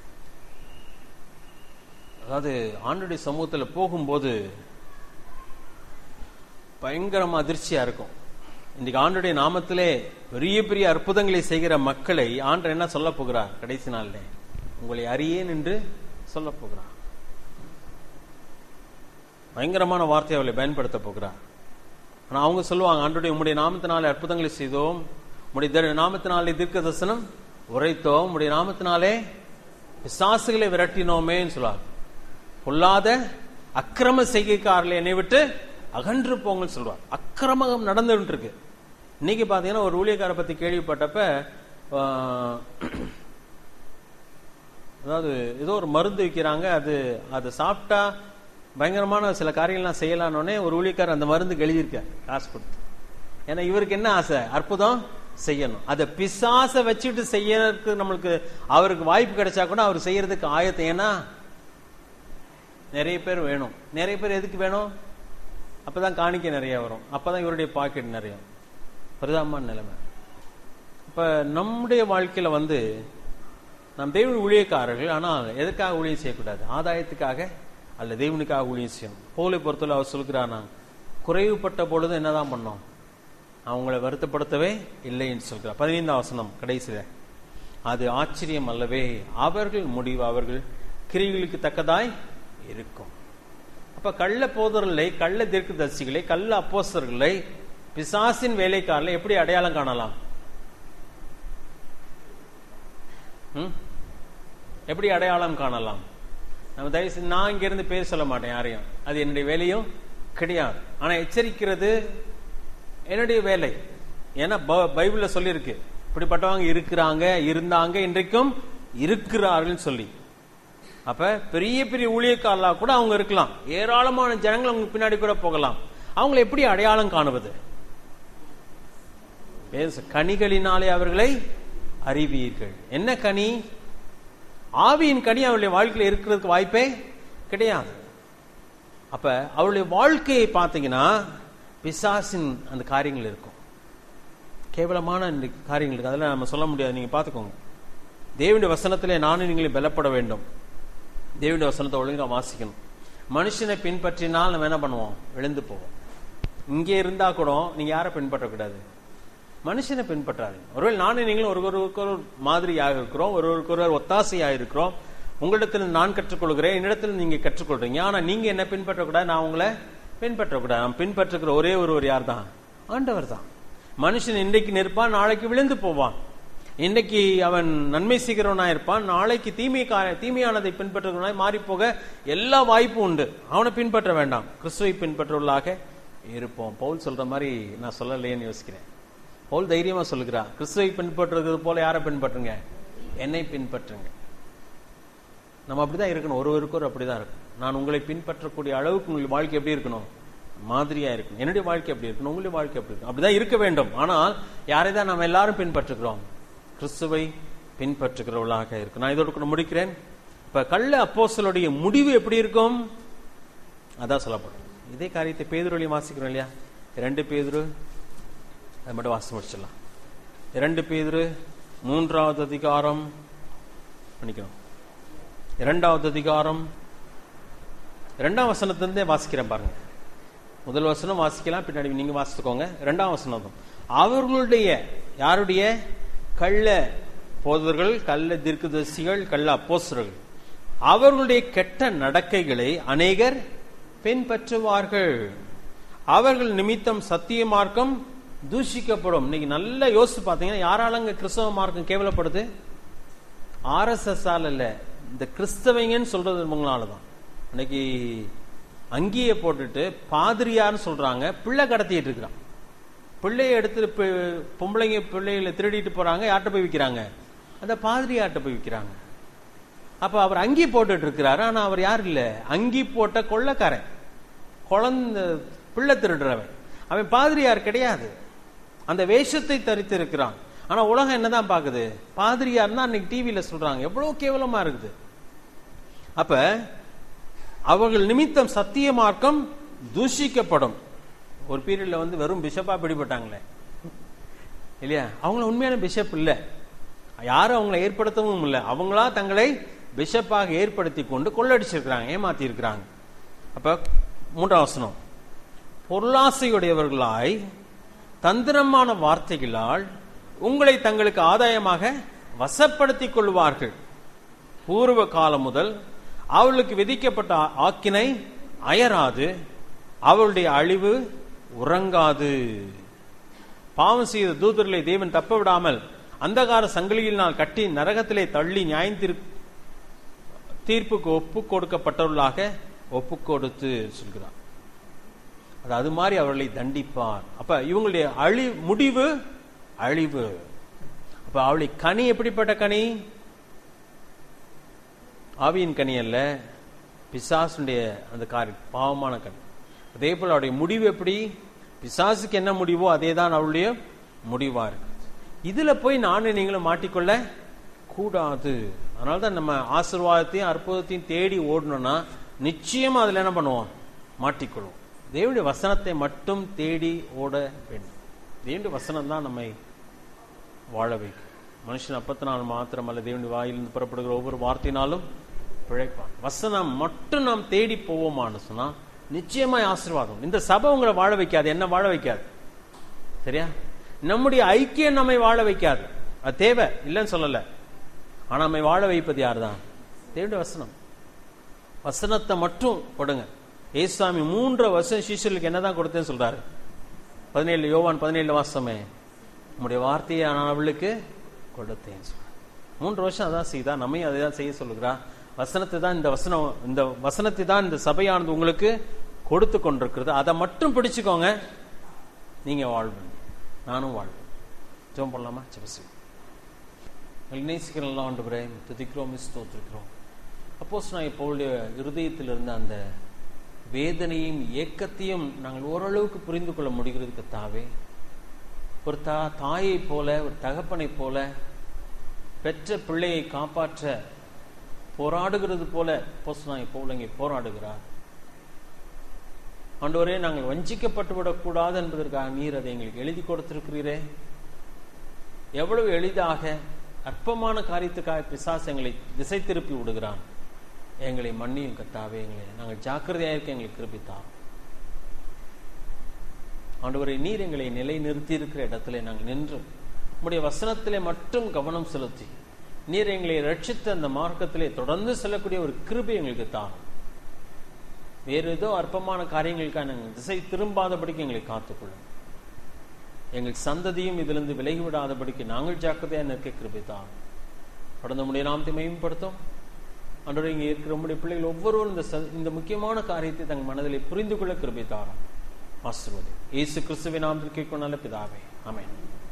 அதாவது ஆண்டுடைய சமூகத்துல போகும்போது பயங்கரமா அதிர்ச்சியா இருக்கும் இன்னைக்கு ஆண்டுடைய நாமத்திலே பெரிய பெரிய அற்புதங்களை செய்கிற மக்களை ஆண்டு என்ன சொல்ல போகிறார் கடைசி நாள்ல உங்களை அறியேன் என்று சொல்ல போகிறார் பயங்கரமான வார்த்தையை அவளை பயன்படுத்த போகிறார் ஆனா அவங்க சொல்லுவாங்க ஆண்டுடைய உம்முடைய நாமத்தினாலே அற்புதங்களை செய்தோம் உம்முடைய தரி- நாமத்தினாலே தீர்க்க தரிசனம் உரைத்தோம் உம்முடைய நாமத்தினாலே பிசாசுகளை விரட்டினோமேன்னு சொல்லுவாங்க பொல்லாத அக்கிரம செய்கைக்காரர்கள் என்னை விட்டு அகன்று போங்கன்னு சொல்றார் அக்கிரமம் நடந்துட்டு இருக்கு இன்னைக்கு பாத்தீங்கன்னா ஒரு ஊழியக்கார பத்தி கேள்விப்பட்டப்ப ஆஹ், அதாவது ஏதோ ஒரு மருந்து விற்கிறாங்க அது அதை சாப்பிட்டா பயங்கரமான சில காரியங்கள்லாம் செய்யலான்னொடனே ஒரு ஊழியக்காரர் அந்த மருந்துக்கு எழுதியிருக்கார் காசு கொடுத்து ஏன்னா இவருக்கு என்ன ஆசை அற்புதம் செய்யணும் அதை பிசாச வச்சுட்டு செய்யறதுக்கு நம்மளுக்கு அவருக்கு வாய்ப்பு கிடைச்சா கூட அவர் செய்யறதுக்கு ஆயத்தம் ஏன்னா நிறைய பேர் வேணும் நிறைய பேர் எதுக்கு வேணும் அப்பதான் காணிக்கை நிறைய வரும் அப்பதான் இவருடைய பாக்கெட் நிறைய வரும். பரிதாபமான நிலைமை இப்ப நம்முடைய வாழ்க்கையில வந்து நம் தேவன் ஊழியக்காரர்கள் ஆனால் எதற்காக ஊழியம் செய்யக்கூடாது ஆதாயத்துக்காக அல்ல தேவனுக்காக ஊழியம் செய்யணும் போலை பொறுத்தவரை அவர் சொல்கிறார் நான் குறைவுபட்ட பொழுது என்னதான் பண்ணோம் அவங்களை வருத்தப்படுத்தவே இல்லைன்னு சொல்கிறார் பதினைந்தாம் வசனம் கடைசியில அது ஆச்சரியம் அல்லவே அவர்கள் முடிவு அவர்கள் கிரிகளுக்கு தக்கதாய் இருக்கும் அப்ப கள்ள போதர்களை கள்ள தீர்க்கதரிசிகளை கள்ள அப்போஸ்தர்களை பிசாசின் வேலைக்காரர்களை எப்படி அடையாளம் காணலாம் ம்? எப்படி அடையாளம் காணலாம் நம்ம தயவு செஞ்சு நான் இங்க இருந்து பேர் சொல்ல மாட்டேன் யாரையும் அது என்னுடைய வேலையும் கிடையாது ஆனா எச்சரிக்கிறது என்னுடைய வேலை ஏன்னா ப- பைபிள்ல சொல்லியிருக்கு இப்படிப்பட்டவங்க இருக்கிறாங்க இருந்தாங்க இன்றைக்கும் இருக்கிறார்கள் சொல்லி அப்ப பெரிய பெரிய ஊழியக்காரலா கூட அவங்க இருக்கலாம் ஏராளமான ஜனங்கள் அவங்க பின்னாடி கூட போகலாம் அவங்களை எப்படி அடையாளம் காணுவது பேச- கனிகளினாலே அவர்களை அறிவீர்கள் என்ன கனி ஆவியின் கனி அவருடைய வாழ்க்கையில இருக்கிறதுக்கு வாய்ப்பே கிடையாது அப்ப அவருடைய வாழ்க்கையை பார்த்தீங்கன்னா பிசாசின் அந்த காரியங்கள் இருக்கும் கேவலமான இந்த காரியங்கள் இருக்கு அதெல்லாம் நம்ம சொல்ல முடியாது நீங்க பார்த்துக்கோங்க தேவனுடைய வசனத்திலே நானும் நீங்களே பலப்பட வேண்டும் தேவனுடைய வசனத்தை ஒழுங்கா வாசிக்கணும் மனுஷனை பின்பற்றினால் நம்ம என்ன பண்ணுவோம் எழுந்து போவோம் இங்கே இருந்தா கூட நீங்க யாரை பின்பற்றக்கூடாது மனுஷனை பின்பற்றாதீங்க ஒருவேளை நானும் நீங்களும் ஒருவருக்கு ஒரு மாதிரியாக இருக்கிறோம் ஒருவருக்கு ஒருவர் ஒத்தாசையாக இருக்கிறோம் உங்களிடத்தில் நான் கற்றுக்கொள்கிறேன் என்னிடத்தில் நீங்க கற்றுக்கொள்றீங்க ஆனா நீங்க என்ன பின்பற்றக்கூடாது நான் உங்களை பின்பற்றக்கூடாது நான் பின்பற்றுகிற ஒரே ஒருவர் யார் தான் ஆண்டவர் தான் மனுஷன் இன்றைக்கு நிற்பான் நாளைக்கு விழுந்து போவான் இன்னைக்கு அவன் நன்மை செய்கிறவனா இருப்பான் நாளைக்கு தீமை கா- தீமையானதை பின்பற்றுகிறவனாய் மாறி போக எல்லா வாய்ப்பும் உண்டு அவனை பின்பற்ற வேண்டாம் கிறிஸ்துவை பின்பற்றுவர்களாக இருப்போம் பவுல் சொல்ற மாதிரி நான் சொல்லலையேன்னு யோசிக்கிறேன் பவுல் தைரியமா சொல்லுகிறான் கிறிஸ்துவை பின்பற்றுறது போல யாரை பின்பற்றுங்க என்னை பின்பற்றுங்க நம்ம அப்படிதான் இருக்கணும் ஒருவருக்கு ஒரு அப்படிதான் இருக்கும் நான் உங்களை பின்பற்றக்கூடிய அளவுக்கு உங்களுடைய வாழ்க்கை எப்படி இருக்கணும் மாதிரியா இருக்கணும் என்னுடைய வாழ்க்கை எப்படி இருக்கணும் உங்களுடைய வாழ்க்கை எப்படி இருக்கணும் அப்படிதான் இருக்க வேண்டும் ஆனால் யாரை தான் நம்ம எல்லாரும் பின்பற்றுகிறோம் கிறிஸ்துவை பின்பற்றுகிறவர்களாக இருக்கும் நான் இதோட கூட முடிக்கிறேன் இப்ப கள்ள அப்போஸ்தலருடைய முடிவு எப்படி இருக்கும் அதான் சொல்லப்படும் இதே காரியத்தை பேதுருளையும் வாசிக்கிறோம் இல்லையா இரண்டு பேதுரு அதை மட்டும் வாசித்து முடிச்சிடலாம் இரண்டு பேதுரு மூன்றாவது அதிகாரம் பண்ணிக்கணும் இரண்டாவது அதிகாரம் இரண்டாம் வசனத்திலிருந்தே வாசிக்கிறேன் பாருங்க முதல் வசனம் வாசிக்கலாம் பின்னாடி நீங்க வாசித்துக்கோங்க இரண்டாம் வசனம் தான். அவர்களுடைய யாருடைய கள்ள போதவர்கள் கள்ள தீர்க்கதரிசிகள் கள்ள அப்போஸ்தலர்கள் அவர்களுடைய கெட்ட நடக்கைகளை அநேகர் பின்பற்றுவார்கள் அவர்கள் நிமித்தம் சத்திய மார்க்கம் தூஷிக்கப்படும் இன்னைக்கு நல்லா யோசிச்சு பார்த்தீங்கன்னா யாராலங்க கிறிஸ்தவ மார்க்கம் கேவலப்படுது ஆர்எஸ்எஸ் ஆல இல்ல இந்த கிறிஸ்தவங்கன்னு சொல்றது இவங்களால தான் அன்னைக்கு அங்கேயே போட்டுட்டு பாதிரியார்னு சொல்றாங்க பிள்ளை கடத்திட்டு இருக்கிறான் பிள்ளைய எடுத்து பி- பொம்பளைங்க பிள்ளைகளை திருடிட்டு போறாங்க யார்கிட்ட போய் விற்கிறாங்க அந்த பாதிரியார்ட்ட போய் விற்கிறாங்க அப்ப அவர் அங்கி போட்டுட்டு இருக்கிறாரு ஆனா அவர் யார் இல்ல அங்கி போட்ட கொள்ளக்காரன் குழந்தை பிள்ளை திருடுறவன் அவன் பாதிரியார் கிடையாது அந்த வேஷத்தை தரித்து இருக்கிறான் ஆனா உலகம் என்னதான் பாக்குது பாதிரியார்னா அன்னைக்கு டிவியில சொல்றாங்க எவ்வளவு கேவலமா இருக்குது அப்ப அவர்கள் நிமித்தம் சத்திய மார்க்கம் தூஷிக்கப்படும் ஒரு பீரியட்ல வந்து வெறும் பிஷப்பா பிடிபட்டாங்களே இல்லையா அவங்கள உண்மையான பிஷப் இல்ல யாரும் அவங்களை ஏற்படுத்தவும் இல்லை அவங்களா தங்களை பிஷப்பாக ஏற்படுத்தி கொண்டு கொள்ளடிச்சிருக்கிறாங்க ஏமாத்தி இருக்கிறாங்க அப்ப மூன்றாம் வசனம் பொருளாசையுடையவர்களாய் தந்திரமான வார்த்தைகளால் உங்களை தங்களுக்கு ஆதாயமாக வசப்படுத்திக் கொள்வார்கள் பூர்வ காலம் முதல் அவளுக்கு விதிக்கப்பட்ட ஆக்கினை அயராது அவளுடைய அழிவு உறங்காது பாவம் செய்த தூதர்களை தேவன் தப்ப விடாமல் அந்தகார சங்கிலியினால் கட்டி நரகத்திலே தள்ளி நியாயத்திரு தீர்ப்புக்கு ஒப்பு கொடுக்கப்பட்டவர்களாக ஒப்பு கொடுத்து சொல்கிறார் அது அது மாதிரி அவர்களை தண்டிப்பார் அப்ப இவங்களுடைய அழி முடிவு அழிவு அப்ப அவளுடைய கனி எப்படிப்பட்ட கனி ஆவியின் கனி அல்ல பிசாசுடைய அந்த காரி பாவமான கனி அதே போல அவருடைய முடிவு எப்படி பிசாசுக்கு என்ன முடிவோ அதே தான் அவளுடைய முடிவா இருக்கு இதுல போய் நானும் நீங்களும் மாட்டிக்கொள்ள கூடாது அதனால தான் நம்ம ஆசீர்வாதத்தையும் அற்புதத்தையும் தேடி ஓடணும்னா நிச்சயமா அதுல என்ன பண்ணுவோம் மாட்டிக்கொள்வோம் தேவனுடைய வசனத்தை மட்டும் தேடி ஓட வேண்டும் தேவனுடைய வசனம் தான் நம்மை வாழ வைக்கும் மனுஷன் அப்பத்தினால் மாத்திரமல்ல தேவனுடைய வாயிலிருந்து புறப்படுகிற ஒவ்வொரு வார்த்தையினாலும் பிழைப்பான் வசனம் மட்டும் நாம் தேடி போவோமான்னு சொன்னா நிச்சயமாய் ஆசீர்வாதம் இந்த சபை உங்களை வாழ வைக்காது என்ன வாழ வைக்காது சரியா நம்முடைய ஐக்கியம் நம்மை வாழ வைக்காது அது தேவை இல்லைன்னு சொல்லல ஆனா நம்மை வாழ வைப்பது யார்தான் தேவனுடைய வசனம் வசனத்தை மட்டும் கொடுங்க ஏசுவாமி மூன்று வருஷம் சிஷியர்களுக்கு என்னதான் கொடுத்தேன்னு சொல்றாரு பதினேழு யோவான் பதினேழு வாசமே உங்களுடைய வார்த்தையை நான் அவளுக்கு கொடுத்தேன் சொல்றார். மூன்று வருஷம் அதான் செய்தா நம்மையும் அதை தான் செய்ய சொல்லுகிறா வசனத்தை தான் இந்த வசனம் இந்த வசனத்தை தான் இந்த சபையானது உங்களுக்கு கொடுத்து கொண்டிருக்கிறது அதை மட்டும் பிடிச்சுக்கோங்க நீங்க வாழ்வீங்க நானும் வாழ்வேன் ஜெபம் பண்ணலாமா ஜெபசி நேசிக்கிறோம் ஆண்டு துதிக்கிறோம் ஸ்தோத்திருக்கிறோம் அப்போஸ் நான் இப்போடைய இருதயத்தில் இருந்த அந்த வேதனையும் ஏக்கத்தையும் நாங்கள் ஓரளவுக்கு புரிந்து கொள்ள முடிகிறதுக்கு தாவே ஒரு தா தாயை போல ஒரு தகப்பனை போல பெற்ற பிள்ளையை காப்பாற்ற போராடுகிறது போல போஸ்னாய் போல இங்கே போராடுகிறார் ஆண்டவரே நாங்கள் வஞ்சிக்கப்பட்டு விடக்கூடாது என்பதற்காக நீர் அதை எங்களுக்கு எழுதி கொடுத்திருக்கிறீரே எவ்வளவு எளிதாக அற்பமான காரியத்துக்காக பிசாசு எங்களை திசை திருப்பி விடுகிறான் எங்களை மன்னியும் கத்தாவே எங்களை நாங்கள் ஜாக்கிரதையாக இருக்க எங்களுக்கு கிருபித்தார் ஆண்டவரை நீர் எங்களை நிலை நிறுத்தி இருக்கிற இடத்துல நாங்கள் நின்று உம்முடைய வசனத்திலே மட்டும் கவனம் செலுத்தி நீர் எங்களை ரட்சித்த அந்த மார்க்கத்திலே தொடர்ந்து செல்லக்கூடிய ஒரு கிருபை எங்களுக்கு தாரும் வேறு ஏதோ அற்பமான காரியங்களுக்காக நாங்கள் திசை திரும்பாதபடிக்கு எங்களை காத்துக்கொள்ளும் எங்கள் சந்ததியும் இதிலிருந்து விலகி விடாதபடிக்கு நாங்கள் ஜாக்கிரதையாக நிற்க கிருபை தாரும் தொடர்ந்து நம்முடைய நாமத்தை மேம்படுத்தும் அன்றோடு இங்கே இருக்கிற நம்முடைய பிள்ளைகள் ஒவ்வொருவரும் இந்த ச- இந்த முக்கியமான காரியத்தை தங்கள் மனதிலே புரிந்து கொள்ள கிருபை தாரும் ஆசிர்வதி இயேசு கிறிஸ்துவின் நாமத்தில் கேட்கும் நல்ல பிதாவே ஆமென்